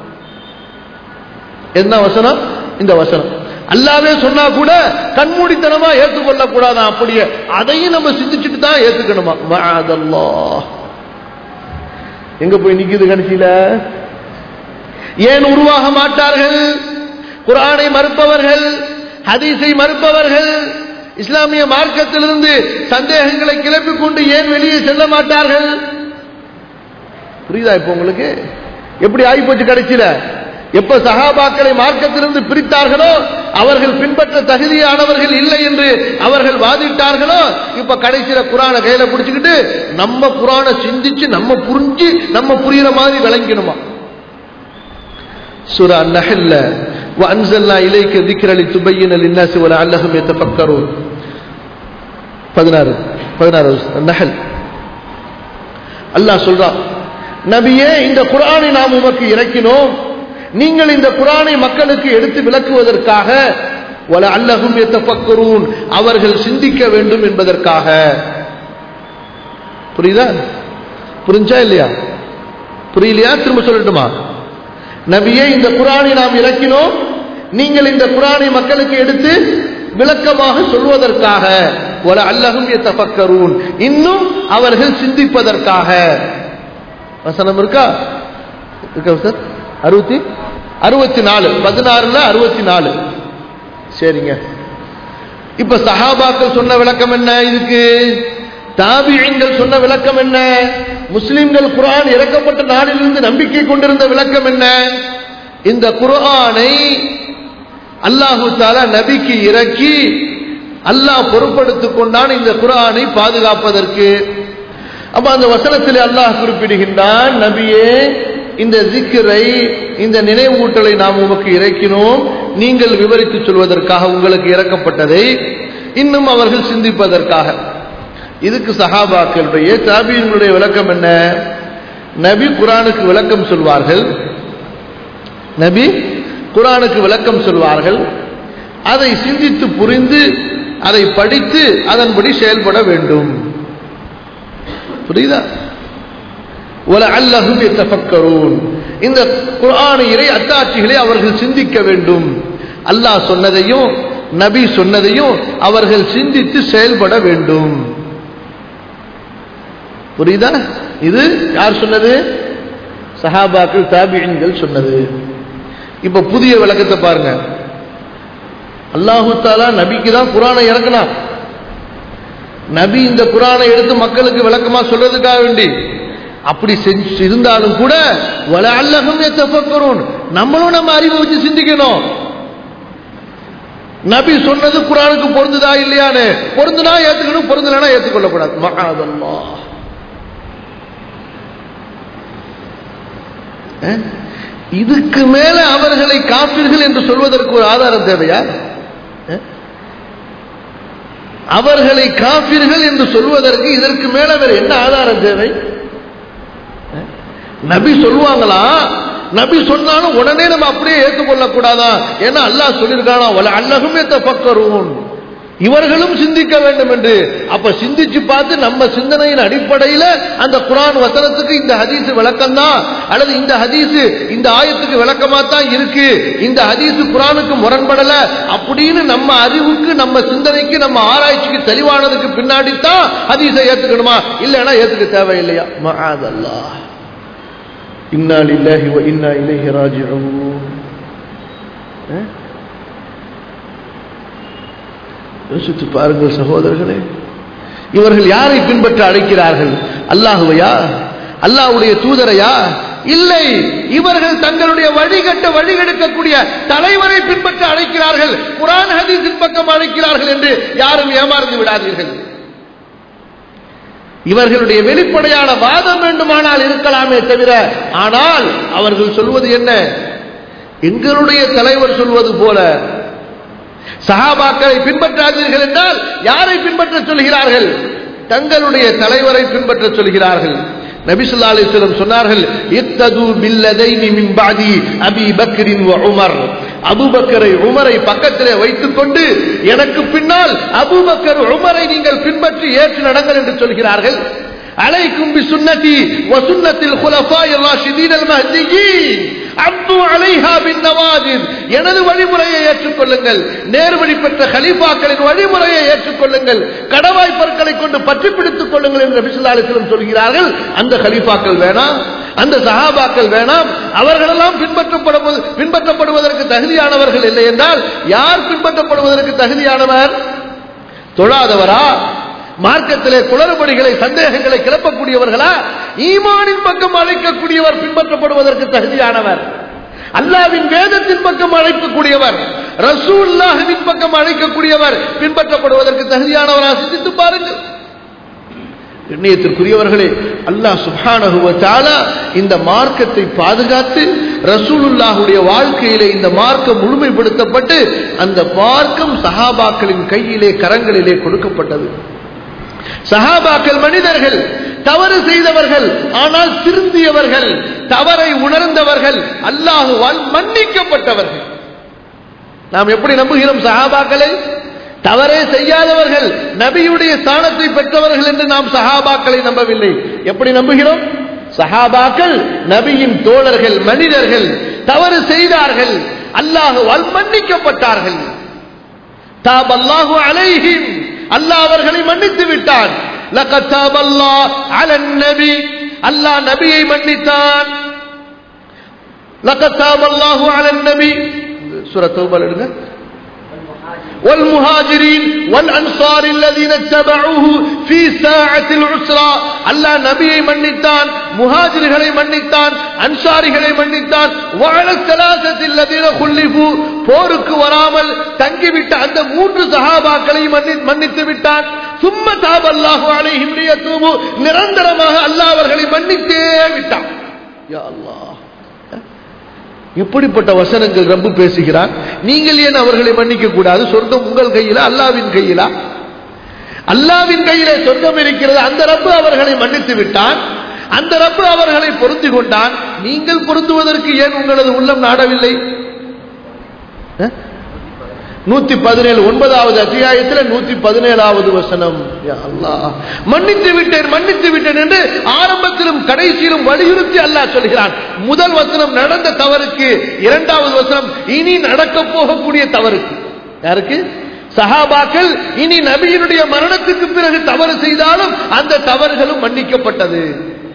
என்ன வசனம் இந்த வசனம் அல்லாவே சொன்னா கூட கண்மூடித்தனமா ஏற்றுக்கொள்ள கூடாதான் அப்படியே அதையும் நம்ம சிந்திச்சுட்டு தான் ஏத்துக்கணுமா மாதல்லா எங்க போய் நிக்குது கடைசியில ஏன் உருவாக மாட்டார்கள் குரானை மறுப்பவர்கள் ஹதீஸை மறுப்பவர்கள் இஸ்லாமிய மார்க்கத்திலிருந்து சந்தேகங்களை கிளப்பிக் கொண்டு ஏன் வெளியே செல்ல மாட்டார்கள் புரியுதா இப்ப உங்களுக்கு எப்படி ஆகிப்போச்சு கடைசியில எப்ப சகாபாக்களை மார்க்கத்திலிருந்து பிரித்தார்களோ அவர்கள் பின்பற்ற தகுதியானவர்கள் இல்லை என்று அவர்கள் வாதிட்டார்களோ இப்ப கடைசியில குரான கையில பிடிச்சுக்கிட்டு நம்ம குரான சிந்திச்சு நம்ம புரிஞ்சு நம்ம புரியுற மாதிரி விளங்கிடுமா சூரா நஹல்ல وأنزلنا إليك ذكر لتبين للناس ولعلهم يتفكرون 16 16 நஹல் அல்லாஹ் சொல்றான் நபியே இந்த குரானை நாம் உமக்கு இறக்கினோம் நீங்கள் இந்த குரானை மக்களுக்கு எடுத்து விளக்குவதற்காக வல அல்லகும் எத்தப்பக்கரூன் அவர்கள் சிந்திக்க வேண்டும் என்பதற்காக புரியுதா புரிஞ்சா இல்லையா புரியலையா திரும்ப சொல்லட்டுமா நபியே இந்த குரானை நாம் இறக்கினோம் நீங்கள் இந்த குரானை மக்களுக்கு எடுத்து விளக்கமாக சொல்வதற்காக ஒரு அல்லகும் எத்தப்பக்கரூன் இன்னும் அவர்கள் சிந்திப்பதற்காக வசனம் இருக்கா இருக்கா சார் அறுபத்தி அறுபத்தி நாலு பதினாறுல அறுபத்தி நாலு சரிங்க இப்ப சஹாபாக்கள் சொன்ன விளக்கம் என்ன இதுக்கு தாபியங்கள் சொன்ன விளக்கம் என்ன முஸ்லிம்கள் குரான் இறக்கப்பட்ட நாளிலிருந்து நம்பிக்கை கொண்டிருந்த விளக்கம் என்ன இந்த குரானை அல்லாஹு தாலா நபிக்கு இறக்கி அல்லாஹ் பொறுப்படுத்திக் கொண்டான் இந்த குரானை பாதுகாப்பதற்கு அப்ப அந்த வசனத்தில் அல்லாஹ் குறிப்பிடுகின்றான் நபியே இந்த ஜிக்கரை இந்த நினைவூட்டலை நாம் உமக்கு இறக்கினோம் நீங்கள் விவரித்து சொல்வதற்காக உங்களுக்கு இறக்கப்பட்டதை இன்னும் அவர்கள் சிந்திப்பதற்காக இதுக்கு சஹாபாக்களுடைய தாபியங்களுடைய விளக்கம் என்ன நபி குரானுக்கு விளக்கம் சொல்வார்கள் நபி குரானுக்கு விளக்கம் சொல்வார்கள் அதை சிந்தித்து புரிந்து அதை படித்து அதன்படி செயல்பட வேண்டும் புரியுதா ஒல அல்லஹும் எத்தஃபக்கரூன் இந்த குர்ஆன் இறை அத்தாட்சிகளை அவர்கள் சிந்திக்க வேண்டும் அல்லாஹ் சொன்னதையும் நபி சொன்னதையும் அவர்கள் சிந்தித்து செயல்பட வேண்டும் புரியுதா இது யார் சொன்னது சஹாபாக்கள் தாபியன்கள் சொன்னது இப்ப புதிய விளக்கத்தை பாருங்க அல்லாஹு தாலா நபிக்கு தான் குரானை இறக்கலாம் நபி இந்த குரானை எடுத்து மக்களுக்கு விளக்கமா சொல்றதுக்காக வேண்டி அப்படி செஞ்சு இருந்தாலும் கூட வல அல்லகம் தப்பக்கரும் நம்மளும் நம்ம அறிவை வச்சு சிந்திக்கணும் நபி சொன்னது குரானுக்கு பொருந்துதா இல்லையான்னு பொருந்துனா ஏத்துக்கணும் பொருந்தலனா ஏத்துக்கொள்ளக்கூடாது மகாதல்லா இதுக்கு மேல அவர்களை காப்பீர்கள் என்று சொல்வதற்கு ஒரு ஆதாரம் தேவையா அவர்களை காப்பீர்கள் என்று சொல்வதற்கு இதற்கு மேல வேற என்ன ஆதாரம் தேவை நபி சொல்லுவாங்களா நபி சொன்னாலும் உடனே நம்ம அப்படியே ஏற்றுக்கொள்ள கூடாதா ஏன்னா அல்லாஹ் சொல்லியிருக்கானா அல்லகுமே தப்பக்கரும் இவர்களும் சிந்திக்க வேண்டும் என்று அப்ப சிந்திச்சு பார்த்து நம்ம சிந்தனையின் அடிப்படையில் அந்த குரான் வசனத்துக்கு இந்த ஹதீஸ் விளக்கம் தான் அல்லது இந்த ஹதீஸ் இந்த ஆயத்துக்கு விளக்கமா தான் இருக்கு இந்த ஹதீஸ் குரானுக்கு முரண்படல அப்படின்னு நம்ம அறிவுக்கு நம்ம சிந்தனைக்கு நம்ம ஆராய்ச்சிக்கு தெளிவானதுக்கு பின்னாடி தான் ஹதீஸை ஏத்துக்கணுமா இல்லைன்னா ஏத்துக்க தேவையில்லையா மகாதல்லா இன்னா லில்லாஹி வ இன்னா இலைஹி ராஜிஊன் யோசித்து பாருங்கள் சகோதரர்களே இவர்கள் யாரை பின்பற்ற அழைக்கிறார்கள் அல்லாஹுவையா அல்லாஹுடைய தூதரையா இல்லை இவர்கள் தங்களுடைய வழிகட்ட வழிகெடுக்கக்கூடிய தலைவரை பின்பற்ற அழைக்கிறார்கள் குரான் ஹதீஸின் பக்கம் அழைக்கிறார்கள் என்று யாரும் ஏமாறந்து விடாதீர்கள் இவர்களுடைய வெளிப்படையான வாதம் வேண்டுமானால் இருக்கலாமே தவிர ஆனால் அவர்கள் சொல்வது என்ன எங்களுடைய தலைவர் சொல்வது போல சகாபாக்களை பின்பற்றாதீர்கள் என்றால் யாரை பின்பற்ற சொல்கிறார்கள் தங்களுடைய தலைவரை பின்பற்ற சொல்கிறார்கள் நபிசுல்லா அலிஸ்லம் சொன்னார்கள் இத்தது பில்லதைனி மின் பாதி அபி பக்ரின் உமர் அபுபக்கரை உமரை பக்கத்திலே வைத்துக் கொண்டு எனக்கு பின்னால் அபுபக்கர் உமரை நீங்கள் பின்பற்றி ஏற்று நடங்கள் என்று சொல்கிறார்கள் அலைக்கும் பி சுன்னதி வ சுன்னத்தில் குலஃபாய் ராஷிதீன் அல் மஹ்தியீன் அப்து அலைஹா பின் நவாஜித் எனது வழிமுறையை ஏற்றுக்கொள்ளுங்கள் நேர்வழி பெற்ற ஹலீஃபாக்களின் வழிமுறையை ஏற்றுக்கொள்ளுங்கள் கடவாய் பற்களை கொண்டு பற்றி பிடித்துக் கொள்ளுங்கள் என்று விசுலாலிசிலும் சொல்கிறார்கள் அந்த ஹலீஃபாக்கள் வேணாம் அந்த சஹாபாக்கள் வேணாம் அவர்களெல்லாம் பின்பற்றப்படுவது பின்பற்றப்படுவதற்கு தகுதியானவர்கள் இல்லை என்றால் யார் பின்பற்றப்படுவதற்கு தகுதியானவர் தொழாதவரா மார்க்கத்திலே குளறுபடிகளை சந்தேகங்களை கிளப்பக்கூடியவர்களா ஈமானின் பக்கம் அழைக்கக்கூடியவர் பின்பற்றப்படுவதற்கு தகுதியானவர் அல்லாவின் வேதத்தின் பக்கம் அழைக்கக்கூடியவர் ரசூல்லாஹின் பக்கம் அழைக்கக்கூடியவர் பின்பற்றப்படுவதற்கு தகுதியானவரா சிந்தித்து பாருங்கள் கண்ணியத்திற்குரியவர்களே அல்லாஹ் சுபானகுவத்தால இந்த மார்க்கத்தை பாதுகாத்து ரசூலுல்லாஹுடைய வாழ்க்கையிலே இந்த மார்க்கம் முழுமைப்படுத்தப்பட்டு அந்த மார்க்கம் சஹாபாக்களின் கையிலே கரங்களிலே கொடுக்கப்பட்டது சஹாபாக்கள் மனிதர்கள் தவறு செய்தவர்கள் ஆனால் திருந்தியவர்கள் தவறை உணர்ந்தவர்கள் அல்லாஹுவால் மன்னிக்கப்பட்டவர்கள் நாம் எப்படி நம்புகிறோம் சஹாபாக்களை தவறே செய்யாதவர்கள் நபியுடைய ஸ்தானத்தை பெற்றவர்கள் என்று நாம் சஹாபாக்களை நம்பவில்லை எப்படி நம்புகிறோம் சஹாபாக்கள் நபியின் தோழர்கள் மனிதர்கள் தவறு செய்தார்கள் அல்லாஹுவால் மன்னிக்கப்பட்டார்கள் தாப் அல்லாஹு அலைஹிம் அல்லாஹ் அவர்களை மன்னித்து விட்டான் அல்லாஹ் நபியை மன்னித்தான் அல்லாஹு அலன் நபி சுர தௌபல் எடுங்க والمهاجرين والأنصار الذين اتبعوه في ساعة العسرة الله نبيயை மன்னித்தான் முஹாஜிர்களை மன்னித்தான் அன்சாரிகளை மன்னித்தான் வாழ சலாசத்தில் الذين خلفوا போருக்கு வராமல் தங்கிவிட்ட அந்த மூன்று சஹாபாக்களை மன்னித்து விட்டான் சும்ம தாப் அல்லாஹு அலைஹிம் லியதூபு நிரந்தரமாக அல்லாஹ் அவர்களை மன்னித்தே விட்டான் யா அல்லாஹ் எப்படிப்பட்ட வசனங்கள் ரப்பு பேசுகிறார் நீங்கள் ஏன் அவர்களை மன்னிக்க கூடாது சொர்க்கம் உங்கள் கையில அல்லாவின் கையிலா அல்லாவின் கையிலே சொர்க்கம் இருக்கிறது அந்த ரப்பு அவர்களை மன்னித்து விட்டான் அந்த ரப்பு அவர்களை பொருந்தி கொண்டான் நீங்கள் பொருந்துவதற்கு ஏன் உங்களது உள்ளம் நாடவில்லை நூத்தி பதினேழு ஒன்பதாவது அத்தியாயத்தில் நூத்தி பதினேழாவது வசனம் மன்னித்து விட்டேன் மன்னித்து விட்டேன் என்று ஆரம்பத்திலும் கடைசியிலும் வலியுறுத்தி அல்லாஹ் சொல்கிறான் முதல் வசனம் நடந்த தவறுக்கு இரண்டாவது வசனம் இனி நடக்க போகக்கூடிய தவறுக்கு யாருக்கு சஹாபாக்கள் இனி நபியினுடைய மரணத்துக்கு பிறகு தவறு செய்தாலும் அந்த தவறுகளும் மன்னிக்கப்பட்டது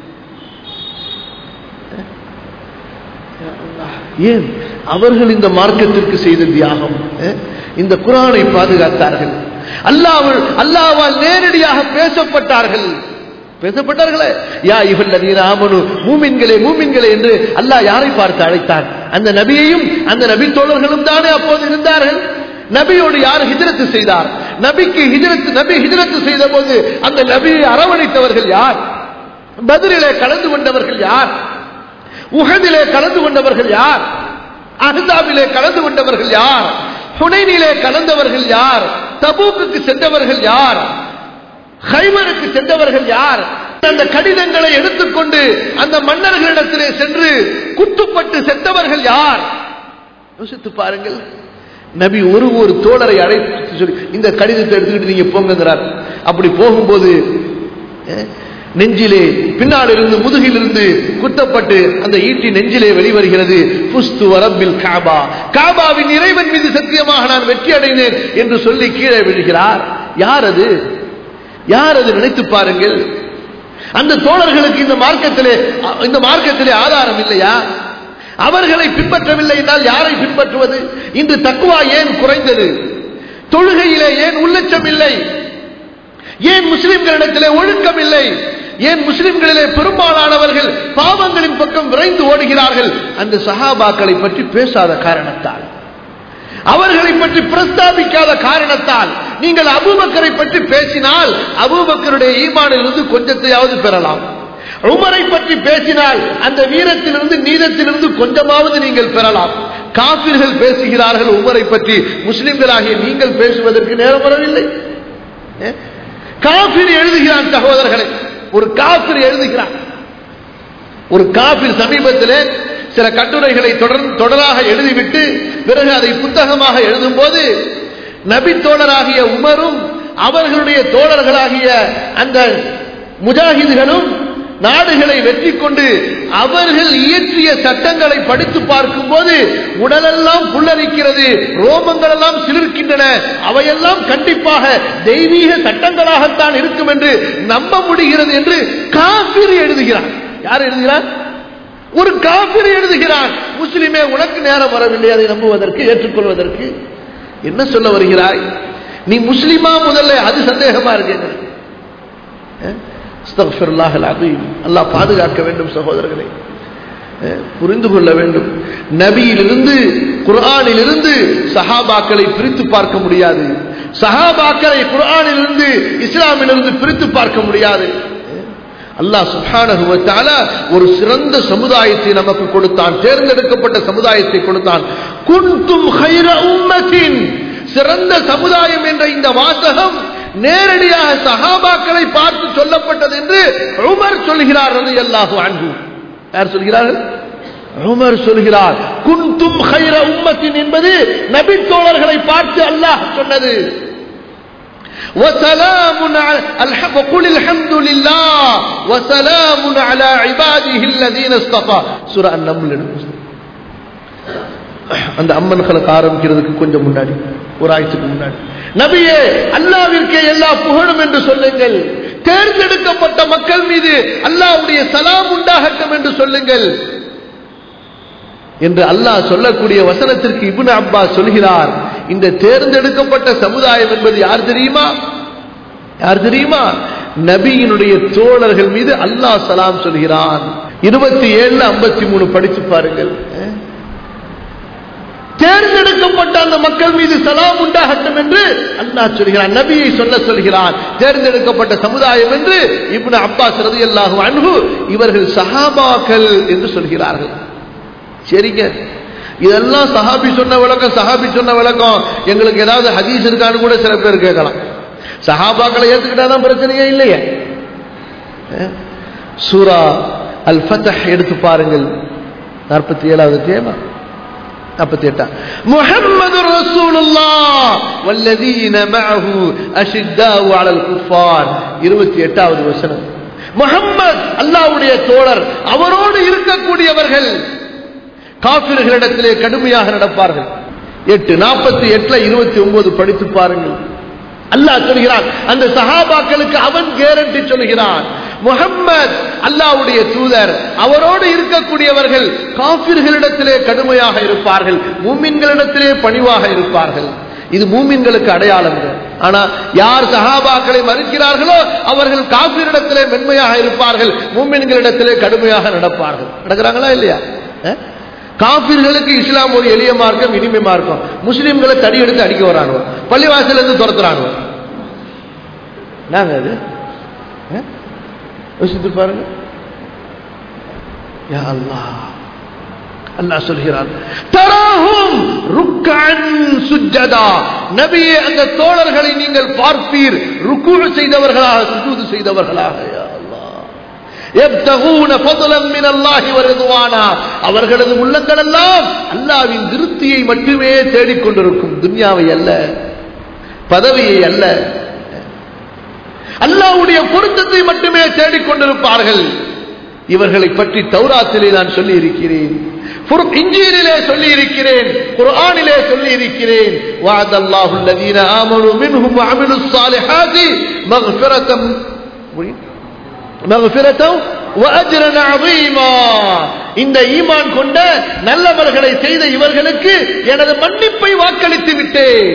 ஏன் அவர்கள் இந்த மார்க்கத்திற்கு செய்த தியாகம் இந்த குரானை பாதுகாத்தார்கள் அல்லாமல் அல்லாவால் நேரடியாக பேசப்பட்டார்கள் பேசப்பட்டார்களே யா இவல்லதீன ஆமனு மூமின்களே மூமின்களே என்று அல்லாஹ் யாரை பார்த்து அழைத்தான் அந்த நபியையும் அந்த நபி தோழர்களும் தானே அப்போது இருந்தார்கள் நபியோடு யார் ஹிஜரத்து செய்தார் நபிக்கு ஹிஜரத்து நபி ஹிஜரத்து செய்த போது அந்த நபியை அரவணைத்தவர்கள் யார் பதிலே கலந்து கொண்டவர்கள் யார் உகதிலே கலந்து கொண்டவர்கள் யார் அஹ்தாபிலே கலந்து கொண்டவர்கள் யார் ஹுனைனிலே கலந்தவர்கள் யார் தபூக்கு சென்றவர்கள் யார் ஹைமருக்கு சென்றவர்கள் யார் அந்த கடிதங்களை எடுத்துக்கொண்டு அந்த மன்னர்களிடத்திலே சென்று குத்துப்பட்டு சென்றவர்கள் யார் யோசித்து பாருங்கள் நபி ஒரு ஒரு தோழரை அழைத்து சொல்லி இந்த கடிதத்தை எடுத்துக்கிட்டு நீங்க போங்கிறார் அப்படி போகும்போது நெஞ்சிலே பின்னால் இருந்து முதுகில் இருந்து குத்தப்பட்டு அந்த ஈட்டி நெஞ்சிலே வெளிவருகிறது புஸ்து வரம்பில் காபா காபாவின் இறைவன் மீது சத்தியமாக நான் வெற்றி அடைந்தேன் என்று சொல்லி கீழே விழுகிறார் யார் அது யார் அது நினைத்து பாருங்கள் அந்த தோழர்களுக்கு இந்த மார்க்கத்திலே இந்த மார்க்கத்திலே ஆதாரம் இல்லையா அவர்களை பின்பற்றவில்லை என்றால் யாரை பின்பற்றுவது இன்று தக்குவா ஏன் குறைந்தது தொழுகையிலே ஏன் உள்ளச்சம் இல்லை ஏன் முஸ்லிம்களிடத்திலே ஒழுக்கம் இல்லை ஏன் முஸ்லிம்களிலே பெரும்பாலானவர்கள் பாவங்களின் பக்கம் விரைந்து ஓடுகிறார்கள் அந்த சஹாபாக்களை பற்றி பேசாத காரணத்தால் அவர்களை பற்றி பிரஸ்தாபிக்காத காரணத்தால் நீங்கள் அபூபக்கரை பற்றி பேசினால் அபூபக்கருடைய ஈமானிலிருந்து கொஞ்சத்தையாவது பெறலாம் உமரை பற்றி பேசினால் அந்த வீரத்திலிருந்து நீதத்திலிருந்து கொஞ்சமாவது நீங்கள் பெறலாம் காபிர்கள் பேசுகிறார்கள் உமரை பற்றி முஸ்லிம்களாகிய நீங்கள் பேசுவதற்கு நேரம் வரவில்லை காபிர் எழுதுகிறான் சகோதரர்களை ஒரு காபிர் எழுதுகிறான் ஒரு காபிர் சமீபத்தில் சில கட்டுரைகளை தொடர் தொடராக எழுதிவிட்டு பிறகு அதை புத்தகமாக எழுதும் போது நபி தோழராகிய உமரும் அவர்களுடைய தோழர்களாகிய அந்த முஜாஹிதுகளும் நாடுகளை வெற்றி கொண்டு அவர்கள் இயற்றிய சட்டங்களை படித்து பார்க்கும் போது உடலெல்லாம் புல்லரிக்கிறது ரோமங்கள் எல்லாம் சிலிர்க்கின்றன அவையெல்லாம் கண்டிப்பாக தெய்வீக சட்டங்களாகத்தான் இருக்கும் என்று நம்ப முடிகிறது என்று காபிர் எழுதுகிறார் யார் எழுதுகிறார் ஒரு காபிர் எழுதுகிறான் முஸ்லிமே உனக்கு நேரம் வரவில்லை அதை நம்புவதற்கு ஏற்றுக்கொள்வதற்கு என்ன சொல்ல வருகிறாய் நீ முஸ்லிமா முதல்ல அது சந்தேகமா இருக்கு அல்லாஹ் பாதுகாக்க வேண்டும் சகோதரர்களே புரிந்து கொள்ள வேண்டும் நபியிலிருந்து குர்ஆனிலிருந்து சஹாபாக்களை பிரித்து பார்க்க முடியாது சஹாபாக்களை குர்ஆனிலிருந்து இஸ்லாமிலிருந்து பிரித்து பார்க்க முடியாது அல்லாஹ் சுப்ஹானஹுவத்தால ஒரு சிறந்த சமுதாயத்தை நமக்கு கொடுத்தான் தேர்ந்தெடுக்கப்பட்ட சமுதாயத்தை கொடுத்தான் குன்தும் ஹைர உம்மத்தின் சிறந்த சமுதாயம் என்ற இந்த வாசகம் நேரடியாக சஹாபாக்களை பார்த்து சொல்லப்பட்டது என்று உமர் சொல்கிறார் அல்லாஹு அன்பு யார் சொல்கிறார்கள் உமர் சொல்கிறார் குன்தும் ஹைர உம்மத்தின் என்பது நபி தோழர்களை பார்த்து அல்லாஹ் சொன்னது وسلام على وقل الحمد لله وسلام على عباده الذين اصطفى سورة النمل அந்த அம்மன்களுக்கு ஆரம்பிக்கிறதுக்கு கொஞ்சம் முன்னாடி ஒரு ஆயிரத்துக்கு முன்னாடி நபியே அல்லாவிற்கே எல்லா புகழும் என்று சொல்லுங்கள் தேர்ந்தெடுக்கப்பட்ட மக்கள் மீது அல்லாவுடைய சலாம் உண்டாகட்டும் என்று சொல்லுங்கள் என்று அல்லாஹ் சொல்லக்கூடிய வசனத்திற்கு இபுன் அப்பா சொல்கிறார் இந்த தேர்ந்தெடுக்கப்பட்ட சமுதாயம் என்பது யார் தெரியுமா யார் தெரியுமா நபியினுடைய தோழர்கள் மீது அல்லாஹ் சலாம் சொல்கிறான் இருபத்தி ஏழுல ஐம்பத்தி மூணு படிச்சு பாருங்கள் தேர்ந்தெடுக்கப்பட்ட அந்த மக்கள் மீது சலாம் உண்டாகட்டும் என்று அல்லாஹ் சொல்கிறான் நபியை சொல்ல சொல்கிறான் தேர்ந்தெடுக்கப்பட்ட சமுதாயம் என்று இப்னு அப்பாஸ் ரதி அல்லாஹு அன்பு இவர்கள் சஹாபாக்கள் என்று சொல்கிறார்கள் சரிங்க இதெல்லாம் சஹாபி சொன்ன விளக்கம் சஹாபி சொன்ன விளக்கம் எங்களுக்கு ஏதாவது ஹதீஸ் இருக்கான்னு கூட சில பேர் கேட்கலாம் சஹாபாக்களை ஏத்துக்கிட்டாதான் பிரச்சனையே இல்லையே சூரா அல் ஃபத்தஹ் எடுத்து பாருங்கள் நாற்பத்தி ஏழாவது தேவை நாற்பத்தி எட்டா முஹம்மது ரசூலுல்லா வல்லதீன மஅஹு அஷித்தாவு அலல் குஃபார் இருபத்தி எட்டாவது வசனம் முஹம்மத் அல்லாஹ்வுடைய தோழர் அவரோடு இருக்கக்கூடியவர்கள் காபிர்களிடத்திலே கடுமையாக நடப்பார்கள் எட்டு நாற்பத்தி எட்டுல இருபத்தி ஒன்பது படித்து பாருங்கள் அல்லாஹ் சொல்கிறான் அந்த சஹாபாக்களுக்கு அவன் கேரண்டி சொல்கிறான் முகம்மது அல்லாவுடைய தூதர் அவரோடு இருக்கக்கூடியவர்கள் காபிர்களிடத்திலே கடுமையாக இருப்பார்கள் மூமின்களிடத்திலே பணிவாக இருப்பார்கள் இது மூமின்களுக்கு அடையாளம் ஆனா யார் சஹாபாக்களை மறுக்கிறார்களோ அவர்கள் காபிரிடத்திலே மென்மையாக இருப்பார்கள் மூமின்களிடத்திலே கடுமையாக நடப்பார்கள் நடக்கிறாங்களா இல்லையா காபிர்களுக்கு இஸ்லாம் ஒரு எளிய மார்க்கம் இனிமை மார்க்கம் முஸ்லீம்களை தடி எடுத்து அடிக்க வரானுவ பள்ளிவாசல இருந்து துரத்துறானுவ நாங்க அது யோசித்து பாருங்க யா அல்லாஹ் அல்லாஹ் சொல்கிறான் தராஹும் ருக்கன் சுஜ்ஜதா நபியே அந்த தோழர்களை நீங்கள் பார்ப்பீர் ருக்கு செய்தவர்களாக சுஜூது செய்தவர்களாக யா அவர்களது உள்ளங்கள் எல்லாம் அல்லாவின் திருப்தியை மட்டுமே தேடிக்கொண்டிருக்கும் துன்யாவை அல்ல பதவியை அல்ல அல்லாவுடைய பொருத்தத்தை மட்டுமே தேடிக்கொண்டிருப்பார்கள் இவர்களை பற்றி தௌராத்திலே நான் சொல்லி இருக்கிறேன் இஞ்சியிலே சொல்லி இருக்கிறேன் குர்ஆனிலே சொல்லி இருக்கிறேன் வாதல்லாஹு الذين آمنوا منهم وعملوا الصالحات مغفرة இந்த ஈமான் கொண்ட நல்லவர்களை செய்த இவர்களுக்கு எனது மன்னிப்பை வாக்களித்து விட்டேன்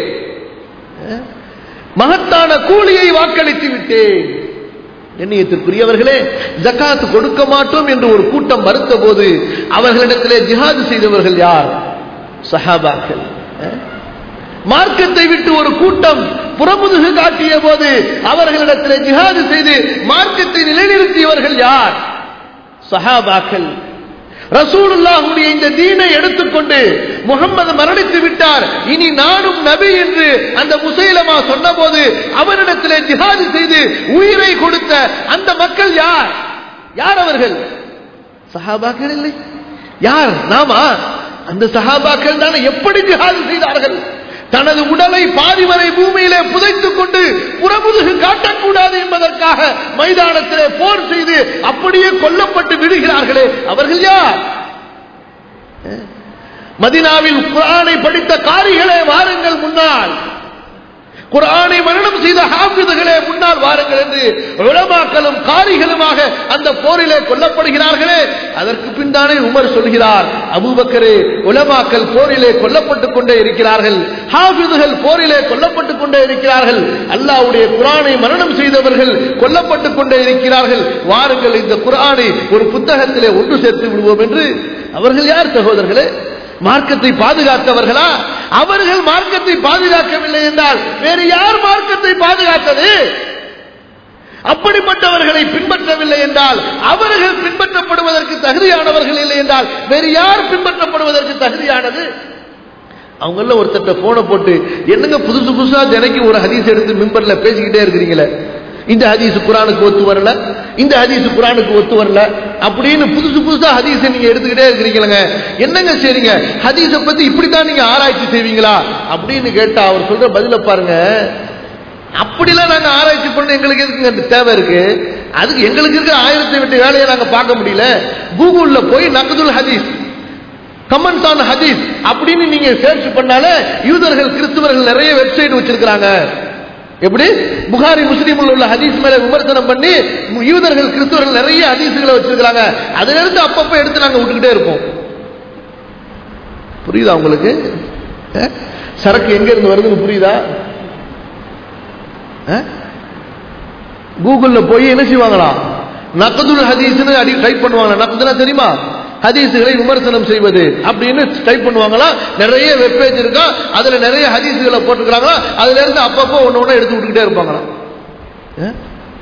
மகத்தான கூலியை வாக்களித்து விட்டேன் எண்ணியத்திற்குரியவர்களே ஜக்காத்து கொடுக்க மாட்டோம் என்று ஒரு கூட்டம் மறுத்த போது அவர்களிடத்திலே ஜிஹாது செய்தவர்கள் யார் சஹாபாக்கள் மார்க்கத்தை விட்டு ஒரு கூட்டம் புறமுதுகு காட்டிய போது அவர்களிடத்தில் ஜிஹாது செய்து மார்க்கத்தை நிலைநிறுத்தியவர்கள் யார் சஹாபாக்கள் ரசூலுல்லாஹுடைய இந்த தீனை எடுத்துக்கொண்டு முகம்மது மரணித்து விட்டார் இனி நானும் நபி என்று அந்த முசைலமா சொன்னபோது அவரிடத்திலே ஜிஹாது செய்து உயிரை கொடுத்த அந்த மக்கள் யார் யார் அவர்கள் சஹாபாக்கள் இல்லை யார் நாமா அந்த சஹாபாக்கள் தானே எப்படி ஜிஹாது செய்தார்கள் தனது உடலை பாதி வரை பூமியிலே புதைத்துக் கொண்டு புறமுதுகு காட்டக்கூடாது என்பதற்காக மைதானத்திலே போர் செய்து அப்படியே கொல்லப்பட்டு விடுகிறார்களே அவர்கள் யார் மதினாவில் குரானை படித்த காரிகளே வாருங்கள் முன்னால் குரானை மரணம் செய்த ஹாஃபிதுகளே முன்னால் வாருங்கள் என்று உலமாக்களும் காரிகளுமாக அந்த போரிலே கொல்லப்படுகிறார்களே அதற்கு பின் தானே உமர் சொல்கிறார் அபூபக்கரே உலமாக்கள் போரிலே கொல்லப்பட்டுக் கொண்டே இருக்கிறார்கள் ஹாஃபிதுகள் போரிலே கொல்லப்பட்டுக் கொண்டே இருக்கிறார்கள் அல்லாஹ்வுடைய குரானை மரணம் செய்தவர்கள் கொல்லப்பட்டுக் கொண்டே இருக்கிறார்கள் வாருங்கள் இந்த குரானை ஒரு புத்தகத்திலே ஒன்று சேர்த்து விடுவோம் என்று அவர்கள் யார் சகோதரர்களே மார்க்கத்தை பாதுகாத்தவர்களா அவர்கள் மார்க்கத்தை பாதுகாக்கவில்லை என்றால் வேறு யார் மார்க்கத்தை பாதுகாத்தது அப்படிப்பட்டவர்களை பின்பற்றவில்லை என்றால் அவர்கள் பின்பற்றப்படுவதற்கு தகுதியானவர்கள் இல்லை என்றால் வேறு யார் பின்பற்றப்படுவதற்கு தகுதியானது அவங்கள ஒருத்தட்ட போனை போட்டு என்னங்க புதுசு புதுசா தினைக்கு ஒரு ஹதீஸ் எடுத்து மிம்பர்ல பேசிக்கிட்டே இருக்கிறீங்களே இந்த ஹதீஸ் குரானுக்கு ஒத்து வரல இந்த ஹதீஸ் குரானுக்கு ஒத்து வரல அப்படின்னு புதுசு புதுசா ஹதீஸை நீங்க எடுத்துக்கிட்டே இருக்கிறீங்களங்க என்னங்க செய்றீங்க ஹதீஸை பத்தி இப்படித்தான் நீங்க ஆராய்ச்சி செய்வீங்களா அப்படின்னு கேட்டா அவர் சொல்ற பதில பாருங்க அப்படிலாம் நாங்க ஆராய்ச்சி பண்ண எங்களுக்கு எதுக்குங்க அந்த தேவை இருக்கு அதுக்கு எங்களுக்கு இருக்கிற ஆயிரத்தி எட்டு வேலையை நாங்க பார்க்க முடியல கூகுள்ல போய் நகதுல் ஹதீஸ் கமெண்ட்ஸ் ஆன் ஹதீஸ் அப்படின்னு நீங்க சர்ச் பண்ணாலே யூதர்கள் கிறிஸ்துவர்கள் நிறைய வெப்சைட் வச்சிருக்காங்க எப்படி புகாரி முஸ்லீமில் உள்ள ஹதீஸ் மேல விமர்சனம் பண்ணி யூதர்கள் கிறிஸ்துவர்கள் நிறைய ஹதீஸ்களை வச்சிருக்காங்க அதுல இருந்து அப்பப்ப எடுத்து நாங்க விட்டுக்கிட்டே இருப்போம் புரியுதா உங்களுக்கு அஹ்? சரக்கு எங்க இருந்து வருதுன்னு புரியுதா அஹ்? கூகுள்ல போய் என்ன செய்வாங்களாம் நக்கதுல் ஹதீஸ்னு அடி டைப் பண்ணுவாங்க நக்கதுனா தெரியுமா ஹதீஸுகளை விமர்சனம் செய்வது அப்படின்னு டைப் பண்ணுவாங்களா நிறைய வெப்பேஜ் இருக்கா அதுல நிறைய ஹதீஸுகளை போட்டுக்கிறாங்களா அதுல இருந்து அப்பப்போ ஒண்ணு ஒண்ணு எடுத்து விட்டுக்கிட்டே இருப்பாங்களாம் அஹ்?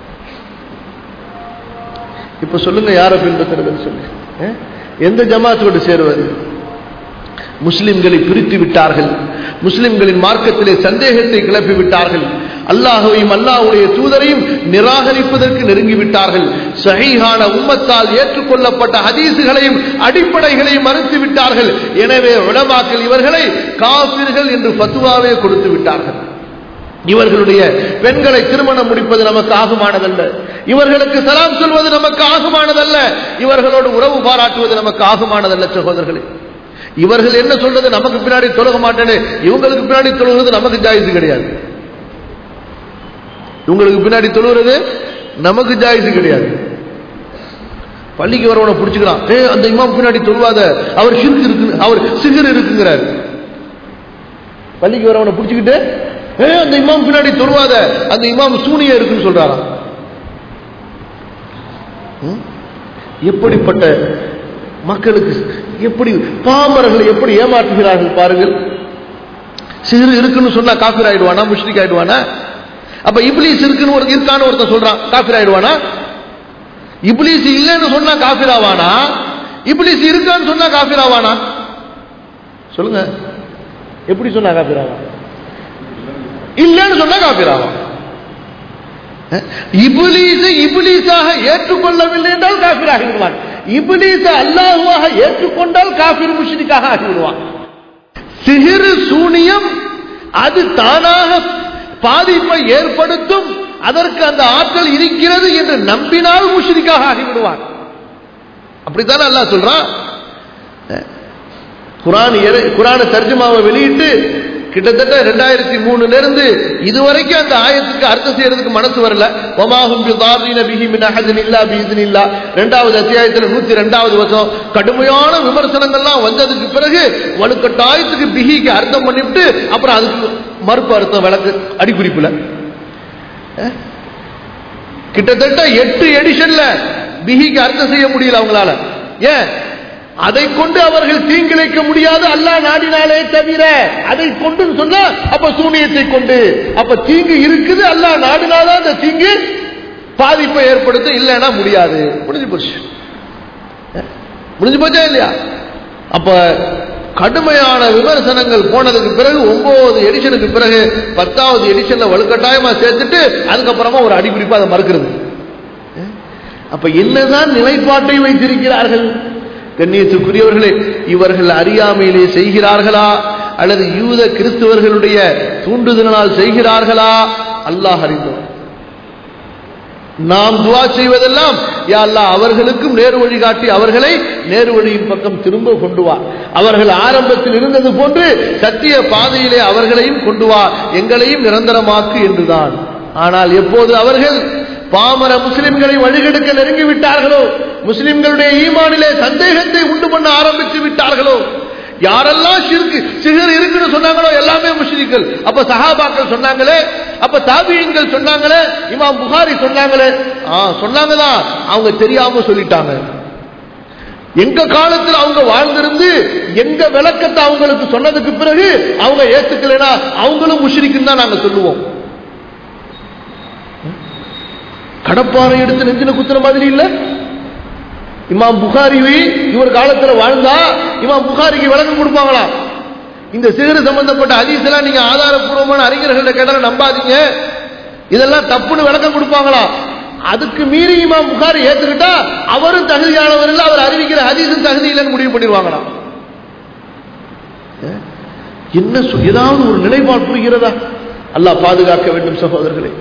இப்ப சொல்லுங்க யாரை பின்பற்றுறதுன்னு சொல்லி அஹ்? எந்த ஜமாத்தோடு சேருவது முஸ்லிம்களை பிரித்து விட்டார்கள் முஸ்லிம்களின் மார்க்கத்திலே சந்தேகத்தை கிளப்பி விட்டார்கள் அல்லாஹுவையும் அல்லாஹ்வுடைய தூதரையும் நிராகரிப்பதற்கு நெருங்கி விட்டார்கள் சஹீஹான உம்மத்தால் ஏற்றுக்கொள்ளப்பட்ட ஹதீசுகளையும் அடிப்படைகளையும் மறுத்து விட்டார்கள் எனவே உலமாக்கள் இவர்களை காபிர்கள் என்று ஃபத்துவாவே கொடுத்து விட்டார்கள் இவர்களுடைய பெண்களை திருமணம் முடிப்பது நமக்கு ஆகுமானதல்ல இவர்களுக்கு சலாம் சொல்வது நமக்கு ஆகுமானதல்ல இவர்களோடு உறவு பாராட்டுவது நமக்கு ஆகுமானதல்ல சகோதரர்களே இவர்கள் என்ன சொல்றது நமக்கு பின்னாடி தொழுக மாட்டேன்னு இவங்களுக்கு பின்னாடி தொழுகிறது நமக்கு ஜாயிசு கிடையாது இவங்களுக்கு பின்னாடி தொழுகிறது நமக்கு ஜாயிசு கிடையாது பள்ளிக்கு வரவனை பிடிச்சுக்கிறான் ஏ அந்த இமாம் பின்னாடி தொழுவாத அவர் சிறுக்கு இருக்கு அவர் சிகர் இருக்குங்கிறார் பள்ளிக்கு வரவனை பிடிச்சுக்கிட்டு ஏ அந்த இமாம் பின்னாடி தொழுவாத அந்த இமாம் சூனியா இருக்குன்னு சொல்றாராம் ம்? எப்படிப்பட்ட மக்களுக்கு எப்படி பாமரர்களை எப்படி ஏமாற்றுகிறார்கள் பாருங்கள் சிறு இருக்குன்னு சொன்னா காஃபிர் ஆயிடுவானா முஷ்ரிக் ஆயிடுவானா அப்ப இப்லீஸ் இருக்குன்னு ஒரு இருக்கான்னு ஒருத்தன் சொல்றான் காஃபிர் ஆயிடுவானா இப்லீஸ் இல்லைன்னு சொன்னா காஃபிர் ஆவானா இப்லீஸ் இருக்கான்னு சொன்னா காஃபிர் ஆவானா சொல்லுங்க எப்படி சொன்னா காஃபிர் ஆவான் இல்லைன்னு சொன்னா காஃபிர் ஆவான் இபுலீஸை இபுலீஸாக ஏற்றுக்கொள்ளவில்லை என்றால் காஃபிர் ஆகிவிடுவான் இபுலீஸை அல்லாஹுவாக ஏற்றுக்கொண்டால் காஃபிர் முஷ்ரிக்காக ஆகிவிடுவான் சிகிரு சூனியம் அது தானாக பாதிப்பை ஏற்படுத்தும் அதற்கு அந்த ஆற்றல் இருக்கிறது என்று நம்பினால் முஷ்ரிக்காக ஆகிவிடுவான் அப்படித்தானே அல்லாஹ் சொல்றான் குரான் எர- குரான தர்ஜுமாவை வெளியிட்டு கிட்டத்தட்ட ரெண்டாயிரத்தி மூணுல இருந்து இதுவரைக்கும் அந்த ஆயத்துக்கு அர்த்தம் செய்யறதுக்கு மனசு வரல ஒமாஹும் பிதாரீன பிஹி மின் அஹதின் இல்லா பிஇذنில்லா இரண்டாவது அத்தியாயத்துல நூத்தி ரெண்டாவது வருஷம் கடுமையான விமர்சனங்கள்லாம் வந்ததுக்கு பிறகு வலுக்கட்டாயத்துக்கு பிஹிக்கு அர்த்தம் பண்ணிவிட்டு அப்புறம் அதுக்கு மறுப்பு அர்த்தம் விளக்கு அடிக்குறிப்புல அஹ்? கிட்டத்தட்ட எட்டு எடிஷன்ல பிஹிக்கு அர்த்தம் செய்ய முடியல அவங்களால ஏன் அதை கொண்டு அவர்கள் தீங்கிழைக்க முடியாது அல்லாஹ் நாடினாலே தவிர அதை கொண்டு சொன்னா அப்ப சூனியத்தை கொண்டு அப்ப தீங்கு இருக்குது அல்லாஹ் நாடினாதான் அந்த தீங்கு பாதிப்பை ஏற்படுத்த இல்லைன்னா முடியாது முடிஞ்சு போச்சு முடிஞ்சு போச்சா இல்லையா அப்ப கடுமையான விமர்சனங்கள் போனதுக்கு பிறகு ஒன்பது எடிஷனுக்கு பிறகு பத்தாவது எடிஷன்ல வலுக்கட்டாயமா சேர்த்துட்டு அதுக்கப்புறமா ஒரு அடிக்குறிப்பா அதை மறுக்கிறது அப்ப என்னதான் நிலைப்பாட்டை வைத்திருக்கிறார்கள் கண்ணியத்துக்குரியவர்களே இவர்கள் அறியாமையிலே செய்கிறார்களா அல்லது யூத கிறிஸ்துவர்களுடைய தூண்டுதலினால் செய்கிறார்களா அல்லாஹ் அறிந்தோம் நாம் துவா செய்வதெல்லாம் யா அல்லாஹ் அவர்களுக்கும் நேரு வழி காட்டி அவர்களை நேரு வழியின் பக்கம் திரும்ப கொண்டு வா அவர்கள் ஆரம்பத்தில் இருந்தது போன்று சத்திய பாதையிலே அவர்களையும் கொண்டு வா எங்களையும் நிரந்தரமாக்கு என்றுதான் ஆனால் எப்போது அவர்கள் பாமர முஸ்லிம்களை வழிகெடுக்க நெருங்கி விட்டார்களோ முஸ்லிம்களுடைய ஈமானிலே சந்தேகத்தை உண்டு பண்ண ஆரம்பித்து விட்டார்களோ யாரெல்லாம் சிறுக்கு சிகர் இருக்குன்னு சொன்னாங்களோ எல்லாமே முஸ்லிம்கள் அப்ப சஹாபாக்கள் சொன்னாங்களே அப்ப தாபியங்கள் சொன்னாங்களே இமாம் புகாரி சொன்னாங்களே ஆ சொன்னாங்கதான் அவங்க தெரியாம சொல்லிட்டாங்க எங்க காலத்தில் அவங்க வாழ்ந்திருந்து எங்க விளக்கத்தை அவங்களுக்கு சொன்னதுக்கு பிறகு அவங்க ஏத்துக்கலைன்னா அவங்களும் முஷ்ரிக்குன்னு தான் நாங்க சொல்லுவோம் கடப்பாறை எடுத்து நெஞ்சில குத்துற மாதிரி இல்ல இமாம் புகாரி இவர் காலத்துல வாழ்ந்தா இமாம் புகாரிக்கு விளக்கம் கொடுப்பாங்களா இந்த சிகரு சம்பந்தப்பட்ட ஹதீஸ் எல்லாம் நீங்க ஆதாரப்பூர்வமான அறிஞர்கள்ட்ட கேட்டாலும் நம்பாதீங்க இதெல்லாம் தப்புன்னு விளக்கம் கொடுப்பாங்களா அதுக்கு மீறி இமாம் புகாரி ஏத்துக்கிட்டா அவரும் தகுதியானவர் இல்ல அவர் அறிவிக்கிற ஹதீஸும் தகுதி இல்லைன்னு முடிவு பண்ணிடுவாங்களாம் என்ன சொல்- ஏதாவது ஒரு நிலைப்பாடு புரிகிறதா அல்லாஹ் பாதுகாக்க வேண்டும் சகோதரர்களே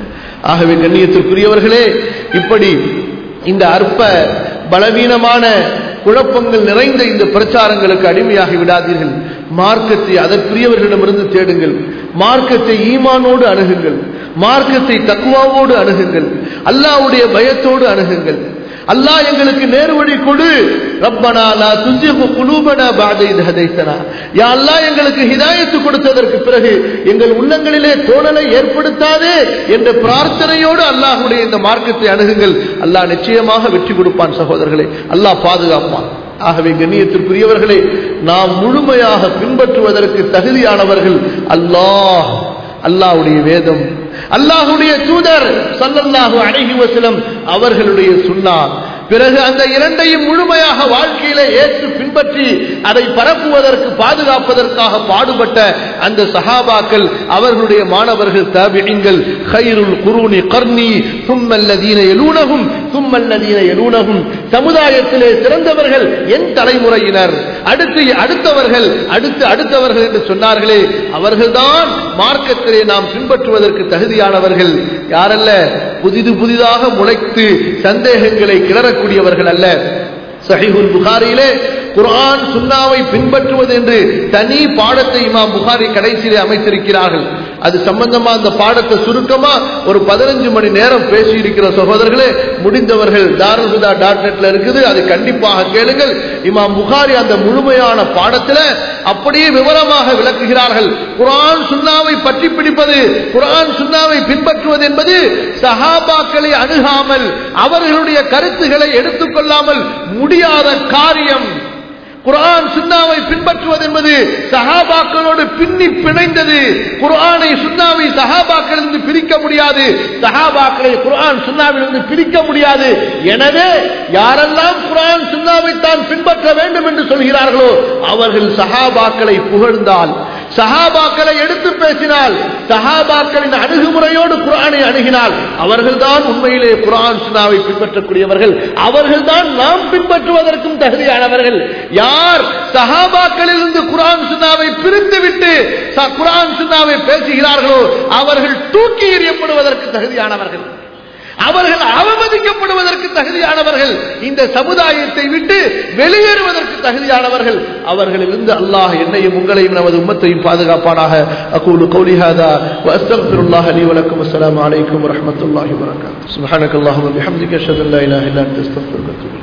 ஆகவே கண்ணியத்திற்குரியவர்களே இப்படி இந்த அற்ப பலவீனமான குழப்பங்கள் நிறைந்த இந்த பிரச்சாரங்களுக்கு அடிமையாகி விடாதீர்கள் மார்க்கத்தை அதற்குரியவர்களிடமிருந்து தேடுங்கள் மார்க்கத்தை ஈமானோடு அணுகுங்கள் மார்க்கத்தை தக்குவாவோடு அணுகுங்கள் அல்லாஹ்வுடைய பயத்தோடு அணுகுங்கள் அல்லாஹ் எங்களுக்கு நேர்வழி கொடு ரப்பனா லா துஸிகு குலூபனா பஅத இத் ஹதைத்தனா யா அல்லாஹ் எங்களுக்கு ஹிதாயத்து கொடுத்ததற்கு பிறகு எங்கள் உள்ளங்களிலே தோணலை ஏற்படுத்தாதே என்ற பிரார்த்தனையோடு அல்லாஹ்வுடைய இந்த மார்க்கத்தை அணுகுங்கள் அல்லாஹ் நிச்சயமாக வெற்றி கொடுப்பான் சகோதரர்களே அல்லாஹ் பாதுகாப்பான் ஆகவே கண்ணியத்திற்குரியவர்களே நாம் முழுமையாக பின்பற்றுவதற்கு தகுதியானவர்கள் அல்லாஹ் அல்லாஹ்வுடைய வேதம் அல்லாஹ்வுடைய தூதர் ஸல்லல்லாஹு அலைஹி வஸல்லம் அவர்களுடைய சுன்னா பிறகு அந்த இரண்டையும் முழுமையாக வாழ்க்கையிலே ஏற்று பின்பற்றி அதை பரப்புவதற்கு பாதுகாப்பதற்காக பாடுபட்ட அந்த சஹாபாக்கள் அவர்களுடைய மாணவர்கள் தாபிகள் ஹைருல் குருனி கர்ணி சும்மல்லதீன எலூனகும் சும்மல்லதீன எலூனகும் சமுதாயத்திலே சிறந்தவர்கள் என் தலைமுறையினர் அடுத்து அடுத்தவர்கள் அடுத்து அடுத்தவர்கள் என்று சொன்னார்களே அவர்கள்தான் மார்க்கத்திலே நாம் பின்பற்றுவதற்கு தகுதியானவர்கள் யாரல்ல புதிது புதிதாக முளைத்து சந்தேகங்களை கிளறக்கூடியவர்கள் அல்ல சஹிஹுல் புகாரியிலே குர்ஆன் சுன்னாவை பின்பற்றுவது என்று தனி பாடத்தை இமாம் புகாரி கடைசியிலே அமைத்திருக்கிறார்கள் அது சம்பந்தமா அந்த பாடத்தை சுருக்கமா ஒரு பதினஞ்சு மணி நேரம் பேசி இருக்கிற சகோதரர்களே முடிந்தவர்கள் தாருல்ஹுதா டாட் நெட்ல இருக்குது அதை கண்டிப்பாக கேளுங்கள் இமாம் புகாரி அந்த முழுமையான பாடத்துல அப்படியே விவரமாக விளக்குகிறார்கள் குர்ஆன் சுன்னாவை பற்றி பிடிப்பது குர்ஆன் சுன்னாவை பின்பற்றுவது என்பது சஹாபாக்களை அணுகாமல் அவர்களுடைய கருத்துக்களை எடுத்துக்கொள்ளாமல் முடியாத காரியம் குர்ஆன் சுன்னாவை பின்பற்றுவது என்பது சஹாபாக்களோடு பின்னி பிணைந்தது குர்ஆனை சுன்னாவை சஹாபாக்களிலிருந்து பிரிக்க முடியாது சஹாபாக்களை குர்ஆன் சுன்னாவிலிருந்து பிரிக்க முடியாது எனவே யாரெல்லாம் குர்ஆன் சுன்னாவை தான் பின்பற்ற வேண்டும் என்று சொல்கிறார்களோ அவர்கள் சஹாபாக்களை புகழ்ந்தால் சஹாபாக்களை எடுத்து பேசினால் சஹாபாக்களின் அணுகுமுறையோடு குர்ஆனை அணுகினால் அவர்கள்தான் உண்மையிலே குர்ஆன் சுன்னாவை பின்பற்றக்கூடியவர்கள் அவர்கள்தான் நாம் பின்பற்றுவதற்கும் தகுதியானவர்கள் யார் சஹாபாக்களிலிருந்து குர்ஆன் சுன்னாவை பிரிந்துவிட்டு ச- குர்ஆன் சுன்னாவை பேசுகிறார்களோ அவர்கள் தூக்கி எறியப்படுவதற்கு தகுதியானவர்கள் அவர்கள் அவமதிக்கப்படுவதற்கு தகுதியானவர்கள் இந்த சமுதாயத்தை விட்டு வெளியேறுவதற்கு தகுதியானவர்கள் அவர்களிலிருந்து அல்லாஹ் என்னையும் உங்களையும் நமது உம்மத்தையும் பாதுகாப்பானாக அகூலு கௌலி ஹாதா வஅஸ்தக்ஃபிருல்லாஹ லீ வலக்கும் அஸ்ஸலாமு அலைக்கும் வரஹ்மத்துல்லாஹி வபரகாத்துஹு சுப்ஹானக்கல்லாஹும்ம பிஹம்திக அஷ்ஹது அன் லா இலாஹா இல்லா அன்த அஸ்தக்ஃபிருக்க வ அத்தூபு இலைக்